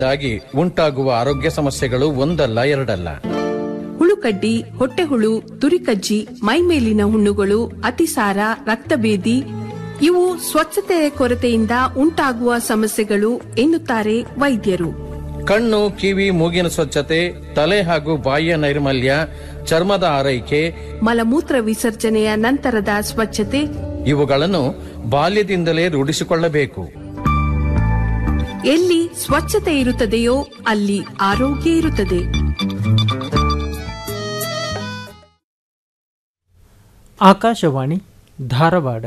ಾಗಿ ಉಂಟಾಗುವ ಆರೋಗ್ಯ ಸಮಸ್ಯೆಗಳು ಒಂದಲ್ಲ ಎರಡಲ್ಲ ಹುಳುಕಡ್ಡಿ ಹೊಟ್ಟೆಹುಳು ತುರಿಕಜ್ಜಿ ಮೈಮೇಲಿನ ಹುಣ್ಣುಗಳು ಅತಿಸಾರ ರಕ್ತಭೇದಿ ಇವು ಸ್ವಚ್ಛತೆಯ ಕೊರತೆಯಿಂದ ಉಂಟಾಗುವ ಸಮಸ್ಯೆಗಳು ಎನ್ನುತ್ತಾರೆ ವೈದ್ಯರು ಕಣ್ಣು ಕಿವಿ ಮೂಗಿನ ಸ್ವಚ್ಛತೆ ತಲೆ ಹಾಗೂ ಬಾಯಿಯ ನೈರ್ಮಲ್ಯ ಚರ್ಮದ ಆರೈಕೆ ಮಲಮೂತ್ರ ವಿಸರ್ಜನೆಯ ನಂತರದ ಸ್ವಚ್ಛತೆ ಇವುಗಳನ್ನು ಬಾಲ್ಯದಿಂದಲೇ ರೂಢಿಸಿಕೊಳ್ಳಬೇಕು ಎಲ್ಲಿ ಸ್ವಚ್ಛತೆ ಇರುತ್ತದೆಯೋ ಅಲ್ಲಿ ಆರೋಗ್ಯ ಇರುತ್ತದೆ ಆಕಾಶವಾಣಿ ಧಾರವಾಡ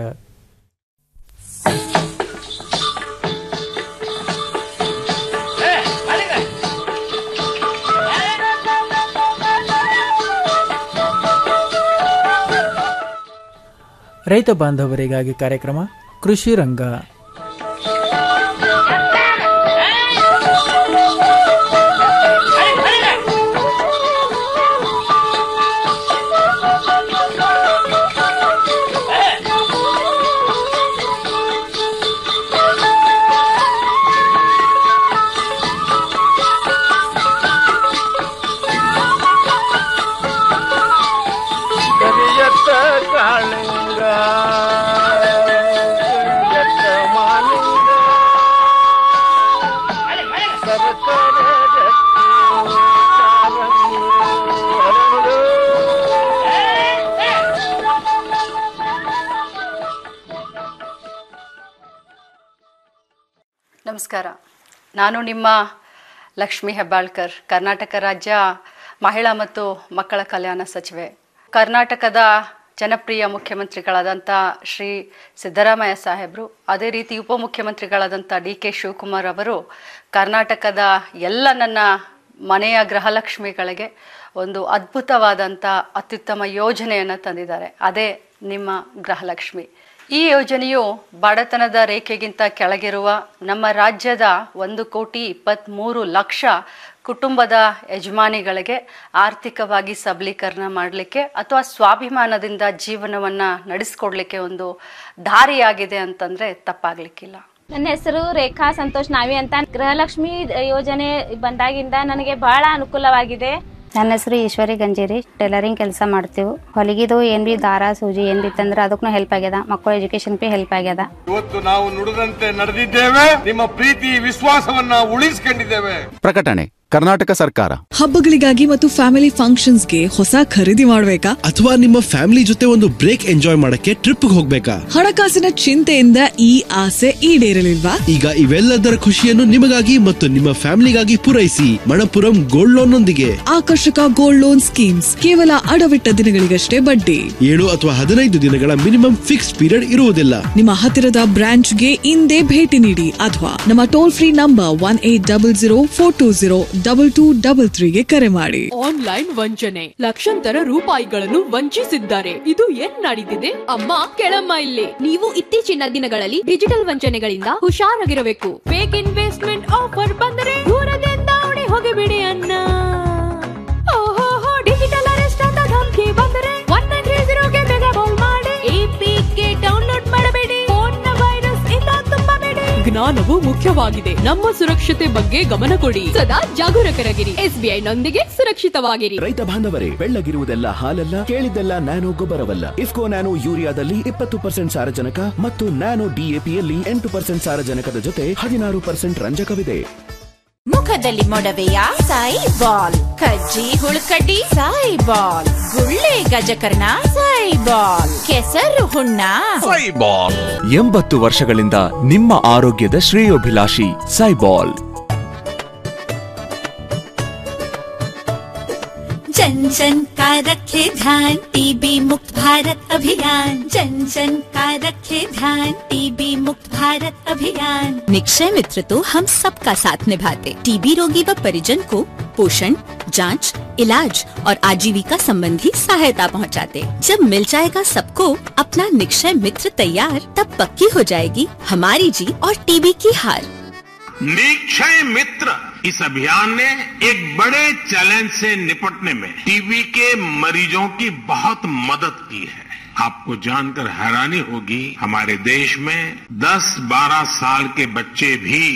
ರೈತ ಬಾಂಧವರಿಗಾಗಿ ಕಾರ್ಯಕ್ರಮ ಕೃಷಿ ರಂಗ ಕರಿಯತ್ತ ಕಾಳಿಂಗ ಕರಿಯತ್ತ ಮಾಲಿಂಗ ಸರಸರ ಗಟ್ಟಿ ಕಾಲಂಗಿ ಹರಳು. ನಮಸ್ಕಾರ ನಾನು ನಿಮ್ಮ ಲಕ್ಷ್ಮಿ ಹೆಬ್ಬಾಳ್ಕರ್ ಕರ್ನಾಟಕ ರಾಜ್ಯ ಮಹಿಳಾ ಮತ್ತು ಮಕ್ಕಳ ಕಲ್ಯಾಣ ಸಚಿವೆ ಕರ್ನಾಟಕದ ಜನಪ್ರಿಯ ಮುಖ್ಯಮಂತ್ರಿಗಳಾದಂಥ ಶ್ರೀ ಸಿದ್ದರಾಮಯ್ಯ ಸಾಹೇಬರು ಅದೇ ರೀತಿ ಉಪಮುಖ್ಯಮಂತ್ರಿಗಳಾದಂಥ ಡಿ ಕೆ ಶಿವಕುಮಾರ್ ಅವರು ಕರ್ನಾಟಕದ ಎಲ್ಲ ನನ್ನ ಮನೆಯ ಗೃಹಲಕ್ಷ್ಮಿಗಳಿಗೆ ಒಂದು ಅದ್ಭುತವಾದಂಥ ಅತ್ಯುತ್ತಮ ಯೋಜನೆಯನ್ನು ತಂದಿದ್ದಾರೆ ಅದೇ ನಿಮ್ಮ ಗೃಹಲಕ್ಷ್ಮಿ ಈ ಯೋಜನೆಯು ಬಡತನದ ರೇಖೆಗಿಂತ ಕೆಳಗಿರುವ ನಮ್ಮ ರಾಜ್ಯದ ಒಂದು ಕೋಟಿ ಇಪ್ಪತ್ತ್ಮೂರು ಲಕ್ಷ ಕುಟುಂಬದ ಯಜಮಾನಿಗಳಿಗೆ ಆರ್ಥಿಕವಾಗಿ ಸಬಲೀಕರಣ ಮಾಡಲಿಕ್ಕೆ ಅಥವಾ ಸ್ವಾಭಿಮಾನದಿಂದ ಜೀವನವನ್ನು ನಡೆಸ್ಕೊಡ್ಲಿಕ್ಕೆ ಒಂದು ದಾರಿಯಾಗಿದೆ ಅಂತಂದರೆ ತಪ್ಪಾಗಲಿಕ್ಕಿಲ್ಲ ನನ್ನ ಹೆಸರು ರೇಖಾ ಸಂತೋಷ್ ನಾವಿ ಅಂತ ಗೃಹಲಕ್ಷ್ಮಿ ಯೋಜನೆ ಬಂದಾಗಿಂದ ನನಗೆ ಬಹಳ ಅನುಕೂಲವಾಗಿದೆ ನನ್ನ ಹೆಸರು ಈಶ್ವರಿ ಗಂಜೇರಿ ಟೈಲರಿಂಗ್ ಕೆಲಸ ಮಾಡ್ತೀವಿ ಹೊಲಿಗಿದು ಏನ್ ಬಿ ದಾರ ಸೂಜಿ ಏನ್ ಬಿ ತಂದ್ರೆ ಅದಕ್ಕೂ ಹೆಲ್ಪ್ ಆಗ್ಯದ ಮಕ್ಕಳ ಎಜುಕೇಶನ್ ಬಿ ಹೆಲ್ಪ್ ಆಗ್ಯದ ಇವತ್ತು ನಾವು ನುಡಿದಂತೆ ನಡೆದಿದ್ದೇವೆ ನಿಮ್ಮ ಪ್ರೀತಿ ವಿಶ್ವಾಸವನ್ನ ಉಳಿಸಿಕೊಂಡಿದ್ದೇವೆ ಪ್ರಕಟಣೆ ಕರ್ನಾಟಕ ಸರ್ಕಾರ ಹಬ್ಬಗಳಿಗಾಗಿ ಮತ್ತು ಫ್ಯಾಮಿಲಿ ಫಂಕ್ಷನ್ಸ್ಗೆ ಹೊಸ ಖರೀದಿ ಮಾಡಬೇಕಾ ಅಥವಾ ನಿಮ್ಮ ಫ್ಯಾಮಿಲಿ ಜೊತೆ ಒಂದು ಬ್ರೇಕ್ ಎಂಜಾಯ್ ಮಾಡಕ್ಕೆ ಟ್ರಿಪ್ ಹೋಗ್ಬೇಕಾ ಹಣಕಾಸಿನ ಚಿಂತೆಯಿಂದ ಈ ಆಸೆ ಈಡೇರಲಿಲ್ವಾ ಈಗ ಇವೆಲ್ಲದರ ಖುಷಿಯನ್ನು ನಿಮಗಾಗಿ ಮತ್ತು ನಿಮ್ಮ ಫ್ಯಾಮಿಲಿಗಾಗಿ ಪೂರೈಸಿ ಮಣಪುರಂ ಗೋಲ್ಡ್ ಲೋನ್ ನೊಂದಿಗೆ ಆಕರ್ಷಕ ಗೋಲ್ಡ್ ಲೋನ್ ಸ್ಕೀಮ್ಸ್ ಕೇವಲ ಅಡವಿಟ್ಟ ದಿನಗಳಿಗಷ್ಟೇ ಬಡ್ಡಿ ಏಳು ಅಥವಾ ಹದಿನೈದು ದಿನಗಳ ಮಿನಿಮಮ್ ಫಿಕ್ಸ್ ಪೀರಿಯಡ್ ಇರುವುದಿಲ್ಲ ನಿಮ್ಮ ಹತ್ತಿರದ ಬ್ರಾಂಚ್ಗೆ ಇಂದೇ ಭೇಟಿ ನೀಡಿ ಅಥವಾ ನಮ್ಮ toll free number one eight double zero four two zero double two double ತ್ರೀಗೆ ಕರೆ ಮಾಡಿ ಆನ್ಲೈನ್ ವಂಚನೆ ಲಕ್ಷಾಂತರ ರೂಪಾಯಿಗಳನ್ನು ವಂಚಿಸಿದ್ದಾರೆ ಇದು ಏನ್ ನಡೀತಿದೆ ಅಮ್ಮ ಕೆಳಮ್ಮ ಇಲ್ಲಿ ನೀವು ಇತ್ತೀಚಿನ ದಿನಗಳಲ್ಲಿ ಡಿಜಿಟಲ್ ವಂಚನೆಗಳಿಂದ ಹುಷಾರಾಗಿರಬೇಕು ಫೇಕ್ ಇನ್ವೆಸ್ಟ್ಮೆಂಟ್ ಆಫರ್ ಬಂದರೆ ದೂರದಿಂದ ಓಡಿ ಹೋಗಿಬಿಡಿ ಅನ್ನ ಓಹೋ ಡಿಜಿಟಲ್ ಅರೆಸ್ಟ್ ಅಂತ ಧಮಕಿ ಬಂದರೆ ಒನ್ ನೈನ್ ತ್ರೀ ಜೀರೋಗೆ ಬೇಗ ಕಾಲ್ ಮಾಡಿ ಎಪಿಕೆ ಡೌನ್ಲೋಡ್ ಮಾಡಬೇಡಿ ಫೋನ್ ವೈರಸ್ ಇಂದ ತುಂಬಬೇಡಿ ಜ್ಞಾನವು ಮುಖ್ಯವಾಗಿದೆ ನಮ್ಮ ಸುರಕ್ಷತೆ ಬಗ್ಗೆ ಗಮನ ಕೊಡಿ ಸದಾ ಜಾಗರೂಕರಾಗಿರಿ ಎಸ್ಬಿಐ ನೊಂದಿಗೆ ಸುರಕ್ಷಿತವಾಗಿರಿ ರೈತ ಬಾಂಧವರೇ ಬೆಳ್ಳಗಿರುವುದೆಲ್ಲ ಹಾಲಲ್ಲ ಕೇಳಿದ್ದೆಲ್ಲ ನ್ಯಾನೋ ಗೊಬ್ಬರವಲ್ಲ ಇಫ್ಕೋ ನ್ಯಾನೋ ಯೂರಿಯಾದಲ್ಲಿ ಇಪ್ಪತ್ತು ಪರ್ಸೆಂಟ್ ಸಾರಜನಕ ಮತ್ತು ನ್ಯಾನೋ ಡಿಎಪಿಯಲ್ಲಿ ಎಂಟು ಪರ್ಸೆಂಟ್ ಸಾರಜನಕದ ಜೊತೆ ಹದಿನಾರು ಪರ್ಸೆಂಟ್ ರಂಜಕವಿದೆ ಮುಖದಲ್ಲಿ ಮೊಡವೆಯ ಸಾಯಿ ಬಾಲ್ ಕಜ್ಜಿ ಹುಳುಕಡ್ಡಿ ಸಾಯಿ ಬಾಲ್ ಗುಳ್ಳೆ ಗಜಕರ್ಣ ಸಾಯಿ ಬಾಲ್ ಕೆಸರು ಹುಣ್ಣ ಎಂಬತ್ತು ವರ್ಷಗಳಿಂದ ನಿಮ್ಮ ಆರೋಗ್ಯದ ಶ್ರೇಯೋಭಿಲಾಷಿ ಸೈಬಾಲ್ जन जन का रखे ध्यान टीबी मुक्त भारत अभियान जन जन का रखे ध्यान टीबी मुक्त भारत अभियान निक्षय मित्र तो हम सबका साथ निभाते टीबी रोगी व परिजन को पोषण जांच, इलाज और आजीविका संबंधी सहायता पहुंचाते। जब मिल जाएगा सबको अपना निक्षय मित्र तैयार तब पक्की हो जाएगी हमारी जीत और टीबी की हार निक्षय मित्र इस अभियान ने एक बड़े चैलेंज से निपटने में टीबी के मरीजों की बहुत मदद की है आपको जानकर हैरानी होगी हमारे देश में 10-12 साल के बच्चे भी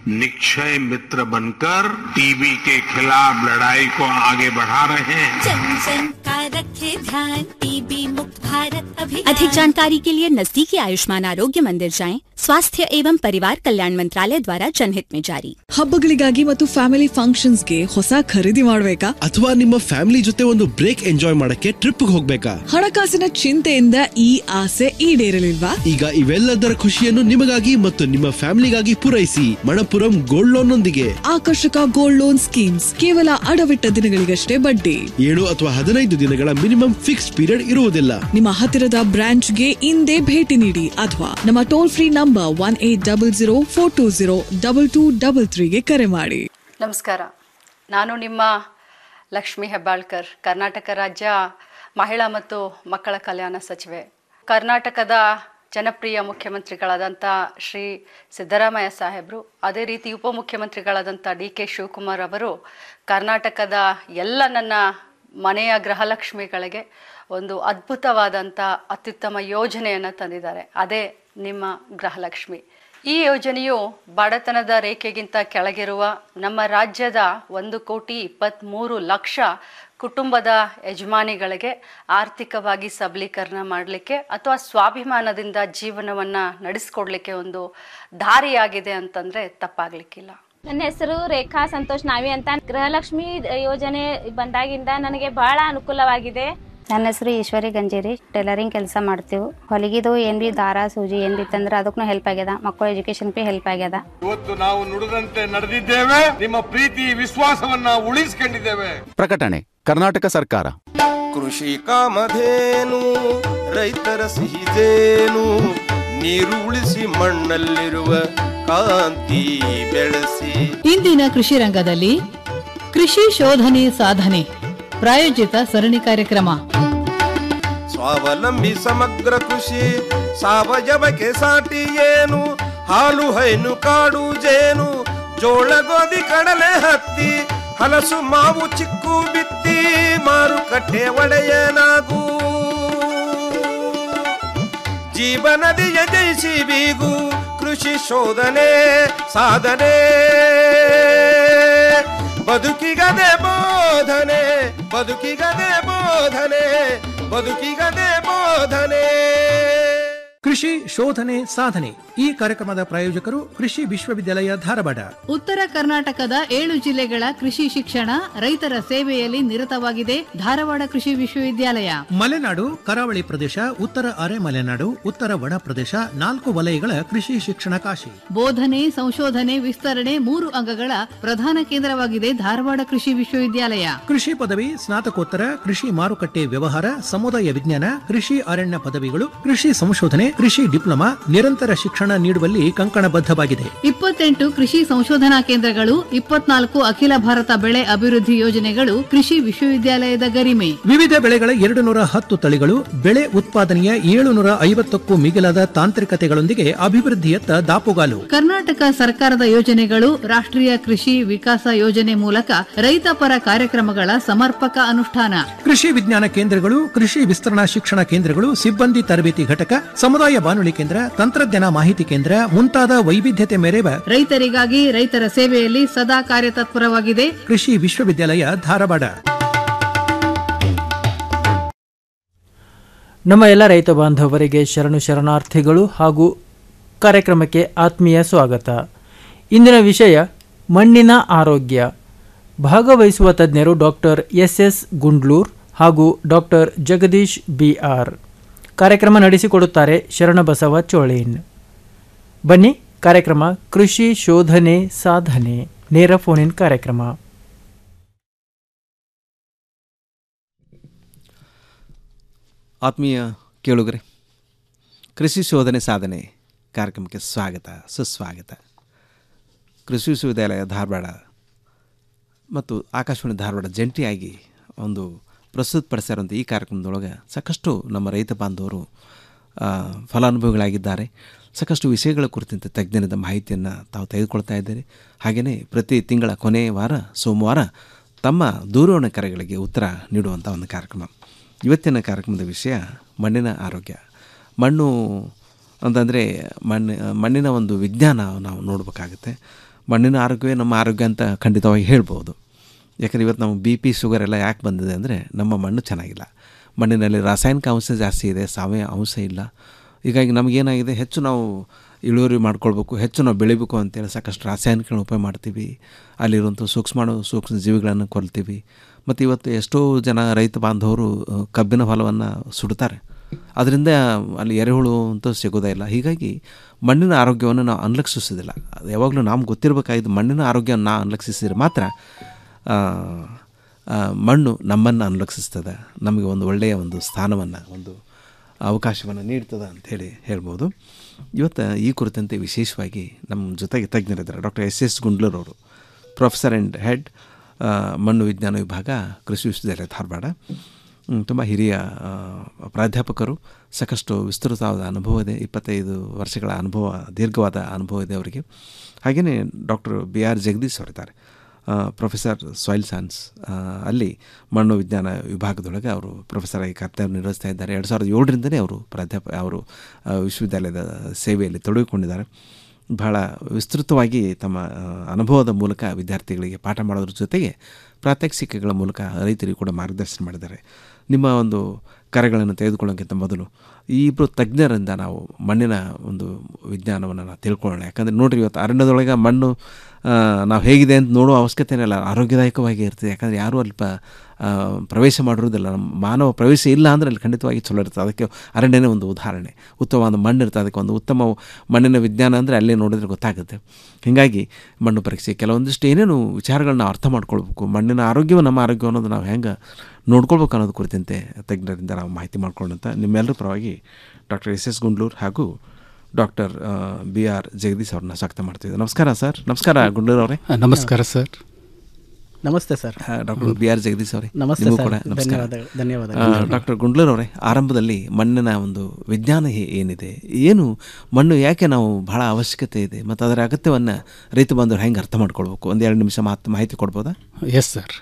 निक्षय मित्र बनकर टीबी के खिलाफ लड़ाई को आगे बढ़ा रहे हैं जन जन का रखे ध्यान टीबी मुक्त भारत अभियान अधिक जानकारी के लिए नजदीकी आयुष्मान आरोग्य मंदिर जाएं स्वास्थ्य एवं परिवार कल्याण मंत्रालय द्वारा जनहित में जारी ಹಬ್ಬಗಳಿಗಾಗಿ ಮತ್ತು ಫ್ಯಾಮಿಲಿ ಫಂಕ್ಷನ್ಸ್ಗೆ ಹೊಸ ಖರೀದಿ ಮಾಡಬೇಕಾ ಅಥವಾ ನಿಮ್ಮ ಫ್ಯಾಮಿಲಿ ಜೊತೆ ಒಂದು ಬ್ರೇಕ್ ಎಂಜಾಯ್ ಮಾಡಕ್ಕೆ ಟ್ರಿಪ್ ಹೋಗ್ಬೇಕಾ ಹಣಕಾಸಿನ ಚಿಂತೆಯಿಂದ ಈ ಆಸೆ ಈಡೇರಲಿಲ್ವಾ ಈಗ ಇವೆಲ್ಲದರ ಖುಷಿಯನ್ನು ನಿಮಗಾಗಿ ಮತ್ತು ನಿಮ್ಮ ಫ್ಯಾಮಿಲಿಗಾಗಿ ಪೂರೈಸಿ ಮಣಪುರಂ ಗೋಲ್ಡ್ ಲೋನ್ ನೊಂದಿಗೆ ಆಕರ್ಷಕ ಗೋಲ್ಡ್ ಲೋನ್ ಸ್ಕೀಮ್ಸ್ ಕೇವಲ ಅಡವಿಟ್ಟ ದಿನಗಳಿಗಷ್ಟೇ ಬಡ್ಡಿ ಏಳು ಅಥವಾ ಹದಿನೈದು ದಿನಗಳ ಮಿನಿಮಮ್ ಫಿಕ್ಸ್ಡ್ ಪೀರಿಯಡ್ ಇರುವುದಿಲ್ಲ ನಿಮ್ಮ ಹತ್ತಿರದ ಬ್ರಾಂಚ್ಗೆ ಇಂದೇ ಭೇಟಿ ನೀಡಿ ಅಥವಾ ನಮ್ಮ toll free number one eight double zero four two zero double two double ತ್ರೀಗೆ ಕರೆ ಮಾಡಿ ನಮಸ್ಕಾರ ನಾನು ನಿಮ್ಮ ಲಕ್ಷ್ಮಿ ಹೆಬ್ಬಾಳ್ಕರ್ ಕರ್ನಾಟಕ ರಾಜ್ಯ ಮಹಿಳಾ ಮತ್ತು ಮಕ್ಕಳ ಕಲ್ಯಾಣ ಸಚಿವೆ ಕರ್ನಾಟಕದ ಜನಪ್ರಿಯ ಮುಖ್ಯಮಂತ್ರಿಗಳಾದಂಥ ಶ್ರೀ ಸಿದ್ದರಾಮಯ್ಯ ಸಾಹೇಬರು ಅದೇ ರೀತಿ ಉಪಮುಖ್ಯಮಂತ್ರಿಗಳಾದಂಥ ಡಿ ಕೆ ಶಿವಕುಮಾರ್ ಅವರು ಕರ್ನಾಟಕದ ಎಲ್ಲ ನನ್ನ ಮನೆಯ ಗೃಹಲಕ್ಷ್ಮಿಗಳಿಗೆ ಒಂದು ಅದ್ಭುತವಾದಂಥ ಅತ್ಯುತ್ತಮ ಯೋಜನೆಯನ್ನು ತಂದಿದ್ದಾರೆ ಅದೇ ನಿಮ್ಮ ಗೃಹಲಕ್ಷ್ಮಿ ಈ ಯೋಜನೆಯು ಬಡತನದ ರೇಖೆಗಿಂತ ಕೆಳಗಿರುವ ನಮ್ಮ ರಾಜ್ಯದ ಒಂದು ಕೋಟಿ ಇಪ್ಪತ್ತ್ಮೂರು ಲಕ್ಷ ಕುಟುಂಬದ ಯಜಮಾನಿಗಳಿಗೆ ಆರ್ಥಿಕವಾಗಿ ಸಬಲೀಕರಣ ಮಾಡಲಿಕ್ಕೆ ಅಥವಾ ಸ್ವಾಭಿಮಾನದಿಂದ ಜೀವನವನ್ನು ನಡೆಸ್ಕೊಡ್ಲಿಕ್ಕೆ ಒಂದು ದಾರಿಯಾಗಿದೆ ಅಂತಂದರೆ ತಪ್ಪಾಗಲಿಕ್ಕಿಲ್ಲ ನನ್ನ ಹೆಸರು ರೇಖಾ ಸಂತೋಷ್ ನಾವಿ ಅಂತ ಗೃಹಲಕ್ಷ್ಮಿ ಯೋಜನೆ ಬಂದಾಗಿಂದ ನನಗೆ ಬಹಳ ಅನುಕೂಲವಾಗಿದೆ ನನ್ನ ಹೆಸರು ಈಶ್ವರಿ ಗಂಜೇರಿ ಟೈಲರಿಂಗ್ ಕೆಲಸ ಮಾಡ್ತೀವಿ ಹೊಲಿಗಿದು ಏನ್ ಬಿ ದಾರ ಸೂಜಿ ಏನ್ ಬಿ ತಂದ್ರೆ ಅದಕ್ಕೂ ಹೆಲ್ಪ್ ಆಗ್ಯದ ಮಕ್ಕಳ ಎಜುಕೇಶನ್ ಬಿ ಹೆಲ್ಪ್ ಆಗ್ಯದ ಇವತ್ತು ನಾವು ನುಡಿದಂತೆ ನಡೆದಿದ್ದೇವೆ ನಿಮ್ಮ ಪ್ರೀತಿ ವಿಶ್ವಾಸವನ್ನ ಉಳಿಸಿಕೊಂಡಿದ್ದೇವೆ ಪ್ರಕಟಣೆ ಕರ್ನಾಟಕ ಸರ್ಕಾರ ಕೃಷಿ ಕಾಮಧೇನು ರೈತರ ಸಿಹಿದೇನು ನೀರು ಉಳಿಸಿ ಮಣ್ಣಲ್ಲಿರುವ ಕಾಂತಿ ಬೆಳೆಸಿ ಇಂದಿನ ಕೃಷಿ ರಂಗದಲ್ಲಿ ಕೃಷಿ ಶೋಧನೆ ಸಾಧನೆ ಪ್ರಾಯೋಜಿತ ಸರಣಿ ಕಾರ್ಯಕ್ರಮ ಸ್ವಾವಲಂಬಿ ಸಮಗ್ರ ಕೃಷಿ ಸಾವಯವಕ್ಕೆ ಸಾಟಿ ಏನು ಹಾಲು ಹೈನು ಕಾಡು ಜೇನು ಜೋಳ ಗೋಧಿ ಕಡಲೆ ಹತ್ತಿ ಹಲಸು ಮಾವು ಚಿಕ್ಕು ಬಿತ್ತಿ ಮಾರುಕಟ್ಟೆ ಒಡೆಯನಾಗೂ ಜೀವನದಿಯ ಜಯಿಸಿ ಬೀಗು ಕೃಷಿ ಶೋಧನೆ ಸಾಧನೆ ಬದುಕಿಗದೆ ಬೋಧನೆ ಬದುಕಿಗದೆ ಬೋಧನೆ ಬದುಕಿಗದೆ ಬೋಧನೆ ಕೃಷಿ ಶೋಧನೆ ಸಾಧನೆ ಈ ಕಾರ್ಯಕ್ರಮದ ಪ್ರಾಯೋಜಕರು ಕೃಷಿ ವಿಶ್ವವಿದ್ಯಾಲಯ ಧಾರವಾಡ ಉತ್ತರ ಕರ್ನಾಟಕದ ಏಳು ಜಿಲ್ಲೆಗಳ ಕೃಷಿ ಶಿಕ್ಷಣ ರೈತರ ಸೇವೆಯಲ್ಲಿ ನಿರತವಾಗಿದೆ ಧಾರವಾಡ ಕೃಷಿ ವಿಶ್ವವಿದ್ಯಾಲಯ ಮಲೆನಾಡು ಕರಾವಳಿ ಪ್ರದೇಶ ಉತ್ತರ ಅರೆ ಮಲೆನಾಡು ಉತ್ತರ ಒಣ ಪ್ರದೇಶ ನಾಲ್ಕು ವಲಯಗಳ ಕೃಷಿ ಶಿಕ್ಷಣ ಕಾಶಿ ಬೋಧನೆ ಸಂಶೋಧನೆ ವಿಸ್ತರಣೆ ಮೂರು ಅಂಗಗಳ ಪ್ರಧಾನ ಕೇಂದ್ರವಾಗಿದೆ ಧಾರವಾಡ ಕೃಷಿ ವಿಶ್ವವಿದ್ಯಾಲಯ ಕೃಷಿ ಪದವಿ ಸ್ನಾತಕೋತ್ತರ ಕೃಷಿ ಮಾರುಕಟ್ಟೆ ವ್ಯವಹಾರ ಸಮುದಾಯ ವಿಜ್ಞಾನ ಕೃಷಿ ಅರಣ್ಯ ಪದವಿಗಳು ಕೃಷಿ ಸಂಶೋಧನೆ ಕೃಷಿ ಡಿಪ್ಲೊಮಾ ನಿರಂತರ ಶಿಕ್ಷಣ ನೀಡುವಲ್ಲಿ ಕಂಕಣಬದ್ಧವಾಗಿದೆ ಇಪ್ಪತ್ತೆಂಟು ಕೃಷಿ ಸಂಶೋಧನಾ ಕೇಂದ್ರಗಳು ಇಪ್ಪತ್ನಾಲ್ಕು ಅಖಿಲ ಭಾರತ ಬೆಳೆ ಅಭಿವೃದ್ಧಿ ಯೋಜನೆಗಳು ಕೃಷಿ ವಿಶ್ವವಿದ್ಯಾಲಯದ ಗರಿಮೆ ವಿವಿಧ ಬೆಳೆಗಳ ಎರಡು ನೂರ ಹತ್ತು ತಳಿಗಳು ಬೆಳೆ ಉತ್ಪಾದನೆಯ ಏಳುನೂರ ಐವತ್ತಕ್ಕೂ ಮಿಗಿಲಾದ ತಾಂತ್ರಿಕತೆಗಳೊಂದಿಗೆ ಅಭಿವೃದ್ಧಿಯತ್ತ ದಾಪುಗಾಲು ಕರ್ನಾಟಕ ಸರ್ಕಾರದ ಯೋಜನೆಗಳು ರಾಷ್ಟ್ರೀಯ ಕೃಷಿ ವಿಕಾಸ ಯೋಜನೆ ಮೂಲಕ ರೈತ ಪರ ಕಾರ್ಯಕ್ರಮಗಳ ಸಮರ್ಪಕ ಅನುಷ್ಠಾನ ಕೃಷಿ ವಿಜ್ಞಾನ ಕೇಂದ್ರಗಳು ಕೃಷಿ ವಿಸ್ತರಣಾ ಶಿಕ್ಷಣ ಕೇಂದ್ರಗಳು ಸಿಬ್ಬಂದಿ ತರಬೇತಿ ಘಟಕ ಸಮುದಾಯ ಬಾನುಲಿ ಕೇಂದ್ರ ತಂತ್ರಜ್ಞಾನ ಮಾಹಿತಿ ಕೇಂದ್ರ ಮುಂತಾದ ವೈವಿಧ್ಯತೆ ಮೆರೆವ ರೈತರಿಗಾಗಿ ರೈತರ ಸೇವೆಯಲ್ಲಿ ಸದಾ ಕಾರ್ಯತತ್ಪರವಾಗಿದೆ ಕೃಷಿ ವಿಶ್ವವಿದ್ಯಾಲಯ ಧಾರವಾಡ ನಮ್ಮ ಎಲ್ಲ ರೈತ ಬಾಂಧವರಿಗೆ ಶರಣು ಶರಣಾರ್ಥಿಗಳು ಹಾಗೂ ಕಾರ್ಯಕ್ರಮಕ್ಕೆ ಆತ್ಮೀಯ ಸ್ವಾಗತ ಇಂದಿನ ವಿಷಯ ಮಣ್ಣಿನ ಆರೋಗ್ಯ ಭಾಗವಹಿಸುವ ತಜ್ಞರು ಡಾಕ್ಟರ್ ಎಸ್ ಎಸ್ ಗುಂಡ್ಲೂರ್ ಹಾಗೂ ಡಾಕ್ಟರ್ ಜಗದೀಶ್ ಬಿ ಆರ್ ಕಾರ್ಯಕ್ರಮ ನಡೆಸಿಕೊಡುತ್ತಾರೆ ಶರಣಬಸವ ಚೋಳೇನ್ ಬನ್ನಿ ಕಾರ್ಯಕ್ರಮ ಕೃಷಿ ಶೋಧನೆ ಸಾಧನೆ ನೇರ ಫೋನ್ ಕಾರ್ಯಕ್ರಮ ಆತ್ಮೀಯ ಕೇಳುಗರೆ ಕೃಷಿ ಶೋಧನೆ ಸಾಧನೆ ಕಾರ್ಯಕ್ರಮಕ್ಕೆ ಸ್ವಾಗತ ಸುಸ್ವಾಗತ ಕೃಷಿ ವಿಶ್ವವಿದ್ಯಾಲಯ ಧಾರವಾಡ ಮತ್ತು ಆಕಾಶವಾಣಿ ಧಾರವಾಡ ಜಂಟಿಯಾಗಿ ಒಂದು ಪ್ರಸ್ತುತಪಡಿಸಿರುವಂಥ ಈ ಕಾರ್ಯಕ್ರಮದೊಳಗೆ ಸಾಕಷ್ಟು ನಮ್ಮ ರೈತ ಬಾಂಧವರು ಆ, ಫಲಾನುಭವಿಗಳಾಗಿದ್ದಾರೆ ಸಾಕಷ್ಟು ವಿಷಯಗಳ ಕುರಿತಂತೆ ತಜ್ಞರಿಂದ ಮಾಹಿತಿಯನ್ನು ತಾವು ತೆಗೆದುಕೊಳ್ತಾ ಇದ್ದಾರೆ ಹಾಗೆಯೇ ಪ್ರತಿ ತಿಂಗಳ ಕೊನೆಯ ವಾರ ಸೋಮವಾರ ತಮ್ಮ ದೂರವಾಣಿ ಕರೆಗಳಿಗೆ ಉತ್ತರ ನೀಡುವಂಥ ಒಂದು ಕಾರ್ಯಕ್ರಮ ಇವತ್ತಿನ ಕಾರ್ಯಕ್ರಮದ ವಿಷಯ ಮಣ್ಣಿನ ಆರೋಗ್ಯ ಮಣ್ಣು ಅಂತಂದರೆ ಮಣ್ಣು ಮಣ್ಣಿನ ಒಂದು ವಿಜ್ಞಾನ ನಾವು ನೋಡಬೇಕಾಗುತ್ತೆ ಮಣ್ಣಿನ ಆರೋಗ್ಯವೇ ನಮ್ಮ ಆರೋಗ್ಯ ಅಂತ ಖಂಡಿತವಾಗಿ ಹೇಳ್ಬೋದು ಯಾಕಂದರೆ ಇವತ್ತು ನಮಗೆ ಬಿ ಪಿ ಶುಗರ್ ಎಲ್ಲ ಯಾಕೆ ಬಂದಿದೆ ಅಂದರೆ ನಮ್ಮ ಮಣ್ಣು ಚೆನ್ನಾಗಿಲ್ಲ ಮಣ್ಣಿನಲ್ಲಿ ರಾಸಾಯನಿಕ ಅಂಶ ಜಾಸ್ತಿ ಇದೆ ಸಾವಯವ ಅಂಶ ಇಲ್ಲ ಹೀಗಾಗಿ ನಮಗೇನಾಗಿದೆ ಹೆಚ್ಚು ನಾವು ಇಳುವರಿ ಮಾಡ್ಕೊಳ್ಬೇಕು ಹೆಚ್ಚು ನಾವು ಬೆಳಿಬೇಕು ಅಂತೇಳಿ ಸಾಕಷ್ಟು ರಾಸಾಯನಿಕಗಳನ್ನ ಉಪಯೋಗ ಮಾಡ್ತೀವಿ ಅಲ್ಲಿರುವಂಥ ಸೂಕ್ಷ್ಮಾಣು ಸೂಕ್ಷ್ಮ ಜೀವಿಗಳನ್ನು ಕೊಲ್ತೀವಿ ಮತ್ತು ಇವತ್ತು ಎಷ್ಟೋ ಜನ ರೈತ ಬಾಂಧವರು ಆ, ಕಬ್ಬಿನ ಹೊಲವನ್ನು ಸುಡ್ತಾರೆ ಅದರಿಂದ ಅಲ್ಲಿ ಎರೆಹುಳು ಅಂತೂ ಸಿಗೋದೇ ಇಲ್ಲ ಹೀಗಾಗಿ ಮಣ್ಣಿನ ಆರೋಗ್ಯವನ್ನು ನಾವು ಅನುಲಕ್ಷಿಸೋದಿಲ್ಲ ಅದು ಯಾವಾಗಲೂ ನಮ್ಗೆ ಗೊತ್ತಿರಬೇಕಾಗಿದ್ದು ಮಣ್ಣಿನ ಆರೋಗ್ಯವನ್ನು ನಾವು ಅನುಲಕ್ಷಿಸಿದ್ರೆ ಮಾತ್ರ ಆ, ಆ, ಮಣ್ಣು ನಮ್ಮನ್ನು ಅನುಲಕ್ಷಿಸ್ತದೆ ನಮಗೆ ಒಂದು ಒಳ್ಳೆಯ ಒಂದು ಸ್ಥಾನವನ್ನು ಒಂದು ಅವಕಾಶವನ್ನು ನೀಡ್ತದೆ ಅಂಥೇಳಿ ಹೇಳ್ಬೋದು ಇವತ್ತು ಈ ಕುರಿತಂತೆ ವಿಶೇಷವಾಗಿ ನಮ್ಮ ಜೊತೆಗೆ ತಜ್ಞರಿದ್ದಾರೆ ಡಾಕ್ಟರ್ ಎಸ್ ಎಸ್ ಗುಂಡ್ಲೂರವರು ಪ್ರೊಫೆಸರ್ ಆ್ಯಂಡ್ ಹೆಡ್ ಆ, ಮಣ್ಣು ವಿಜ್ಞಾನ ವಿಭಾಗ ಕೃಷಿ ವಿಶ್ವವಿದ್ಯಾಲಯ ಧಾರವಾಡ ತುಂಬ ಹಿರಿಯ ಆ, ಪ್ರಾಧ್ಯಾಪಕರು ಸಾಕಷ್ಟು ವಿಸ್ತೃತವಾದ ಅನುಭವ ಇದೆ ಇಪ್ಪತ್ತೈದು ವರ್ಷಗಳ ಅನುಭವ ದೀರ್ಘವಾದ ಅನುಭವ ಇದೆ ಅವರಿಗೆ ಹಾಗೆಯೇ ಡಾಕ್ಟರ್ ಬಿ ಆರ್ ಜಗದೀಶ್ ಅವರಿದ್ದಾರೆ ಪ್ರೊಫೆಸರ್ ಸಾಯಿಲ್ ಸೈನ್ಸ್ ಅಲ್ಲಿ ಮಣ್ಣು ವಿಜ್ಞಾನ ವಿಭಾಗದೊಳಗೆ ಅವರು ಪ್ರೊಫೆಸರ್ ಆಗಿ ಕರ್ತವ್ಯ ನಿರ್ವಹಿಸ್ತಾ ಇದ್ದಾರೆ ಎರಡು ಸಾವಿರದ ಏಳರಿಂದಲೇ ಅವರು ಪ್ರಾಧ್ಯಾಪ ಅವರು ಆ, ವಿಶ್ವವಿದ್ಯಾಲಯದ ಸೇವೆಯಲ್ಲಿ ತೊಡಗಿಕೊಂಡಿದ್ದಾರೆ ಬಹಳ ವಿಸ್ತೃತವಾಗಿ ತಮ್ಮ ಆ, ಅನುಭವದ ಮೂಲಕ ವಿದ್ಯಾರ್ಥಿಗಳಿಗೆ ಪಾಠ ಮಾಡೋದ್ರ ಜೊತೆಗೆ ಪ್ರಾತ್ಯಕ್ಷಿಕೆಗಳ ಮೂಲಕ ರೈತರಿಗೆ ಕೂಡ ಮಾರ್ಗದರ್ಶನ ಮಾಡಿದ್ದಾರೆ ನಿಮ್ಮ ಒಂದು ಕರೆಗಳನ್ನು ತೆಗೆದುಕೊಳ್ಳೋಕ್ಕಿಂತ ಮೊದಲು ಈ ಇಬ್ಬರು ತಜ್ಞರಿಂದ ನಾವು ಮಣ್ಣಿನ ಒಂದು ವಿಜ್ಞಾನವನ್ನು ನಾವು ತಿಳ್ಕೊಳ್ಳೋಣ ಯಾಕಂದರೆ ನೋಡಿರಿ ಇವತ್ತು ಅರಣ್ಯದೊಳಗೆ ಮಣ್ಣು ಆ, ನಾವು ಹೇಗಿದೆ ಅಂತ ನೋಡೋ ಅವಶ್ಯಕತೆ ಇಲ್ಲ ಆರೋಗ್ಯದಾಯಕವಾಗಿ ಇರ್ತದೆ ಯಾಕಂದರೆ ಯಾರೂ ಅಲ್ಲಿ ಪ ಆ, ಪ್ರವೇಶ ಮಾಡಿರೋದಿಲ್ಲ ನಮ್ಮ ಮಾನವ ಪ್ರವೇಶ ಇಲ್ಲ ಅಂದರೆ ಅಲ್ಲಿ ಖಂಡಿತವಾಗಿ ಚಲೋ ಇರ್ತದೆ ಅದಕ್ಕೆ ಅರಣ್ಯನೇ ಒಂದು ಉದಾಹರಣೆ ಉತ್ತಮವಾದ ಮಣ್ಣು ಇರ್ತದೆ ಅದಕ್ಕೆ ಒಂದು ಉತ್ತಮ ಮಣ್ಣಿನ ವಿಜ್ಞಾನ ಅಂದರೆ ಅಲ್ಲೇ ನೋಡಿದ್ರೆ ಗೊತ್ತಾಗುತ್ತೆ ಹೀಗಾಗಿ ಮಣ್ಣು ಪರೀಕ್ಷೆ ಕೆಲವೊಂದಿಷ್ಟು ಏನೇನು ವಿಚಾರಗಳನ್ನ ನಾವು ಅರ್ಥ ಮಾಡ್ಕೊಳ್ಬೇಕು ಮಣ್ಣಿನ ಆರೋಗ್ಯವು ನಮ್ಮ ಆರೋಗ್ಯ ಅನ್ನೋದು ನಾವು ಹೆಂಗೆ ನೋಡ್ಕೊಳ್ಬೇಕು ಅನ್ನೋದು ಕುರಿತಂತೆ ತಜ್ಞರಿಂದ ನಾವು ಮಾಹಿತಿ ಮಾಡ್ಕೊಳ್ಳೋಂಥ ನಿಮ್ಮೆಲ್ಲರ ಪರವಾಗಿ ಡಾಕ್ಟರ್ ಎಸ್ ಎಸ್ ಗುಂಡ್ಲೂರ್ ಹಾಗೂ ಡಾಕ್ಟರ್ ಬಿ ಆರ್ ಜಗದೀಶ್ ಅವ್ರನ್ನ ಸ್ವಾಗತ ಮಾಡ್ತಿದ್ದೆ ನಮಸ್ಕಾರ ಸರ್ ನಮಸ್ಕಾರ ಗುಂಡ್ಲೂರ್ ಅವರೇ ನಮಸ್ಕಾರ ಸರ್ ನಮಸ್ತೆ sir doctor B R Jagadish ಅವರೇ ನಮಸ್ತೆ ನಿಮಗೂ ಸರ್. ಕೂಡ ನಮಸ್ಕಾರ ಧನ್ಯವಾದಗಳು, ಧನ್ಯವಾದಗಳು. ಡಾಕ್ಟರ್ ಗುಂಡ್ಲೂರ್ ಅವರೇ ಆರಂಭದಲ್ಲಿ ಮಣ್ಣಿನ ಒಂದು ವಿಜ್ಞಾನ ಹೇ- ಏನಿದೆ ಏನು ಮಣ್ಣು ಯಾಕೆ ನಾವು ಬಹಳ ಅವಶ್ಯಕತೆ ಇದೆ ಮತ್ತು ಅದರ ಅಗತ್ಯವನ್ನು ರೈತ ಬಾಂಧವರು ಹೆಂಗೆ ಅರ್ಥ ಮಾಡ್ಕೊಳ್ಬೇಕು ಒಂದು ಎರಡು ನಿಮಿಷ ಮಾತು ಮಾಹಿತಿ ಕೊಡ್ಬೋದಾ ಎಸ್ ಸರ್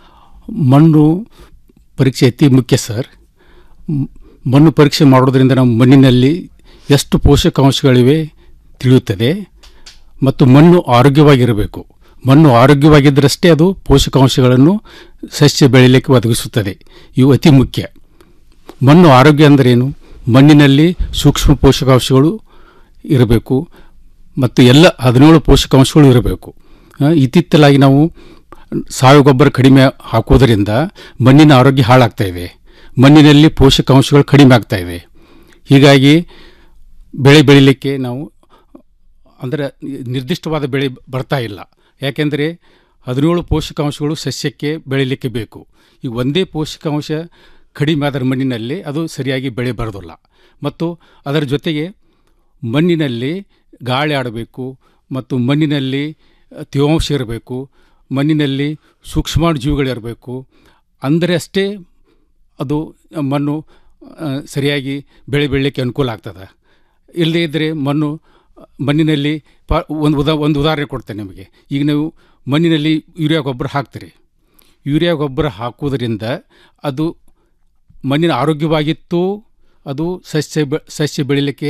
ಮಣ್ಣು ಪರೀಕ್ಷೆ ಅತಿ ಮುಖ್ಯ ಸರ್ ಮ್- ಮಣ್ಣು ಪರೀಕ್ಷೆ ಮಾಡೋದ್ರಿಂದ ನಮ್ಮ ಮಣ್ಣಿನಲ್ಲಿ ಎಷ್ಟು ಪೋಷಕಾಂಶಗಳಿವೆ ತಿಳಿಯುತ್ತದೆ ಮತ್ತು ಮಣ್ಣು ಆರೋಗ್ಯವಾಗಿರಬೇಕು ಮಣ್ಣು ಆರೋಗ್ಯವಾಗಿದ್ದರಷ್ಟೇ ಅದು ಪೋಷಕಾಂಶಗಳನ್ನು ಸಸ್ಯ ಬೆಳೀಲಿಕ್ಕೆ ಒದಗಿಸುತ್ತದೆ ಇವು ಅತಿ ಮುಖ್ಯ ಮಣ್ಣು ಆರೋಗ್ಯ ಅಂದರೇನು ಮಣ್ಣಿನಲ್ಲಿ ಸೂಕ್ಷ್ಮ ಪೋಷಕಾಂಶಗಳು ಇರಬೇಕು ಮತ್ತು ಎಲ್ಲ ಹದಿನೇಳು ಪೋಷಕಾಂಶಗಳು ಇರಬೇಕು ಆ, ಇತ್ತಿತ್ತಲಾಗಿ ನಾವು ಸಾವಯವ ಗೊಬ್ಬರ ಕಡಿಮೆ ಹಾಕೋದರಿಂದ ಮಣ್ಣಿನ ಆರೋಗ್ಯ ಹಾಳಾಗ್ತಾ ಇದೆ ಮಣ್ಣಿನಲ್ಲಿ ಪೋಷಕಾಂಶಗಳು ಕಡಿಮೆ ಆಗ್ತಾ ಇದೆ ಹೀಗಾಗಿ ಬೆಳೆ ಬೆಳಿಲಿಕ್ಕೆ ನಾವು ಅಂದರೆ ನಿರ್ದಿಷ್ಟವಾದ ಬೆಳೆ ಬರ್ತಾ ಇಲ್ಲ ಯಾಕೆಂದರೆ ಹದಿನೇಳು ಪೋಷಕಾಂಶಗಳು ಸಸ್ಯಕ್ಕೆ ಬೆಳೀಲಿಕ್ಕೆ ಬೇಕು ಈಗ ಒಂದೇ ಪೋಷಕಾಂಶ ಕಡಿಮೆ ಆದ ಮಣ್ಣಿನಲ್ಲಿ ಅದು ಸರಿಯಾಗಿ ಬೆಳೆ ಬರೋದಿಲ್ಲ ಮತ್ತು ಅದರ ಜೊತೆಗೆ ಮಣ್ಣಿನಲ್ಲಿ ಗಾಳಿ ಆಡಬೇಕು ಮತ್ತು ಮಣ್ಣಿನಲ್ಲಿ ತೇವಾಂಶ ಇರಬೇಕು ಮಣ್ಣಿನಲ್ಲಿ ಸೂಕ್ಷ್ಮಾಣು ಜೀವಿಗಳಿರಬೇಕು ಅಂದರೆ ಅಷ್ಟೇ ಅದು ಮಣ್ಣು ಆ, ಸರಿಯಾಗಿ ಬೆಳೆ ಬೆಳಲಿಕ್ಕೆ ಅನುಕೂಲ ಆಗ್ತದೆ ಇಲ್ಲದೇ ಇದ್ದರೆ ಮಣ್ಣು ಮಣ್ಣಿನಲ್ಲಿ ಪ ಒಂದು ಉದಾ ಒಂದು ಉದಾಹರಣೆ ಕೊಡ್ತೇನೆ ನಿಮಗೆ ಈಗ ನೀವು ಮಣ್ಣಿನಲ್ಲಿ ಯೂರಿಯಾ ಗೊಬ್ಬರ ಹಾಕ್ತೀರಿ ಯೂರಿಯಾ ಗೊಬ್ಬರ ಹಾಕುವುದರಿಂದ ಅದು ಮಣ್ಣಿನ ಆರೋಗ್ಯವಾಗಿತ್ತು ಅದು ಸಸ್ಯ ಬೆ ಸಸ್ಯ ಬೆಳೀಲಿಕ್ಕೆ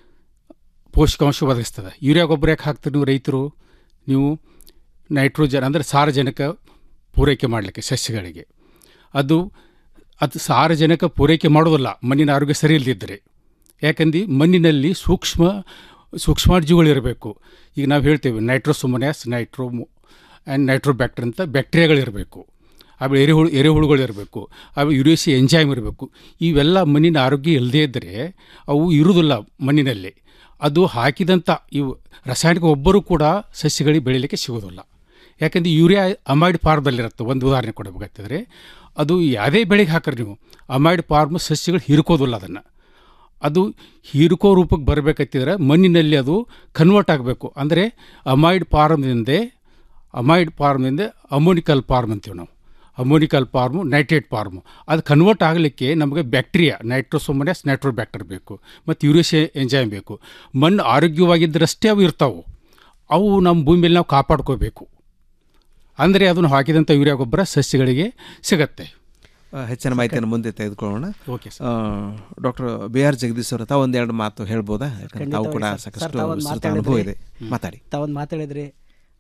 ಪೋಷಕಾಂಶ ಒದಗಿಸ್ತದೆ ಯೂರಿಯಾ ಗೊಬ್ಬರ ಯಾಕೆ ಹಾಕ್ತೀರಿ ನೀವು ರೈತರು ನೀವು ನೈಟ್ರೋಜನ್ ಅಂದರೆ ಸಾರಜನಕ ಪೂರೈಕೆ ಮಾಡಲಿಕ್ಕೆ ಸಸ್ಯಗಳಿಗೆ ಅದು ಅದು ಸಾರಜನಕ ಪೂರೈಕೆ ಮಾಡೋದಿಲ್ಲ ಮಣ್ಣಿನ ಆರೋಗ್ಯ ಸರಿ ಇಲ್ಲದಿದ್ದರೆ ಯಾಕಂದ್ರೆ ಮಣ್ಣಿನಲ್ಲಿ ಸೂಕ್ಷ್ಮ ಸೂಕ್ಷ್ಮಾಣುಜೀವಿಗಳಿರಬೇಕು ಈಗ ನಾವು ಹೇಳ್ತೇವೆ ನೈಟ್ರೋಸೊಮೊನ್ಯಾಸ್ ನೈಟ್ರೋ ಆ್ಯಂಡ್ ನೈಟ್ರೋಬ್ಯಾಕ್ಟರ್ ಅಂತ ಬ್ಯಾಕ್ಟೀರಿಯಾಗಳಿರಬೇಕು ಆಮೇಲೆ ಎರೆಹುಳು ಎರೆಹುಳುಗಳಿರಬೇಕು ಆಮೇಲೆ ಯುರೇಸಿ ಎಂಜೈಮ್ ಇರಬೇಕು ಇವೆಲ್ಲ ಮಣ್ಣಿನ ಆರೋಗ್ಯ ಇಲ್ಲದೇ ಇದ್ದರೆ ಅವು ಇರುವುದಿಲ್ಲ ಮಣ್ಣಿನಲ್ಲಿ ಅದು ಹಾಕಿದಂಥ ಇವು ರಾಸಾಯನಿಕ ಒಬ್ಬರು ಕೂಡ ಸಸ್ಯಗಳಿಗೆ ಬೆಳೀಲಿಕ್ಕೆ ಸಿಗೋದಿಲ್ಲ ಯಾಕಂದ್ರೆ ಯೂರಿಯಾ ಅಮೈಡ್ ಫಾರ್ಮ್ದಲ್ಲಿರುತ್ತೆ ಒಂದು ಉದಾಹರಣೆ ಕೊಡಬೇಕಾಗ್ತದ್ರೆ ಅದು ಯಾವುದೇ ಬೆಳೆಗೆ ಹಾಕ್ರಿ ನೀವು ಅಮೈಡ್ ಫಾರ್ಮ್ ಸಸ್ಯಗಳು ಹೀರ್ಕೋದಿಲ್ಲ ಅದನ್ನು ಅದು ಹೀರ್ಕೋ ರೂಪಕ್ಕೆ ಬರಬೇಕಂತಿದ್ರೆ ಮಣ್ಣಿನಲ್ಲಿ ಅದು ಕನ್ವರ್ಟ್ ಆಗಬೇಕು ಅಂದರೆ ಅಮೈಡ್ ಫಾರ್ಮ್ದಿಂದ ಅಮೈಡ್ ಫಾರ್ಮ್ದಿಂದ ಅಮೋನಿಕಲ್ ಫಾರ್ಮ್ ಅಂತೀವಿ ನಾವು ಅಮೋನಿಕಲ್ ಫಾರ್ಮು ನೈಟ್ರೇಟ್ ಫಾರ್ಮು ಅದು ಕನ್ವರ್ಟ್ ಆಗಲಿಕ್ಕೆ ನಮಗೆ ಬ್ಯಾಕ್ಟೀರಿಯಾ ನೈಟ್ರೋಸೊಮೊನಸ್ ನೈಟ್ರೋಬ್ಯಾಕ್ಟರ್ ಬೇಕು ಮತ್ತು ಯುರೇಷಿಯ ಎಂಜೈಮ್ ಬೇಕು ಮಣ್ಣು ಆರೋಗ್ಯವಾಗಿದ್ದರಷ್ಟೇ ಅವು ಇರ್ತಾವೆ ಅವು ನಮ್ಮ ಭೂಮಿಯಲ್ಲಿ ನಾವು ಕಾಪಾಡ್ಕೋಬೇಕು ಅಂದರೆ ಅದನ್ನು ಹಾಕಿದಂಥ ಯೂರಿಯಾ ಗೊಬ್ಬರ ಸಸ್ಯಗಳಿಗೆ ಸಿಗತ್ತೆ ಆ, ಹೆಚ್ಚಿನ ಮಾಹಿತಿಯನ್ನು ಮುಂದೆ ತೆಗೆದುಕೊಳ್ಳೋಣ okay doctor B R Jagadish ಅವರು ತಾವು ಒಂದೆರಡು ಮಾತು ಹೇಳ್ಬೋದಾ ಯಾಕಂದ್ರೆ ತಾವು ಕೂಡ ಖಂಡಿತವಾಗಿ ಸರ್. ಸರ್, ಸಾಕಷ್ಟು ತಾವೊಂದು ವಿಸ್ತೃತ ಮಾತಾಡಿದ್ರಿ. ಅನುಭವ ಇದೆ ಹ್ಮ್. ಮಾತಾಡಿ ತಾವೊಂದು ಮಾತಾಡಿದ್ರಿ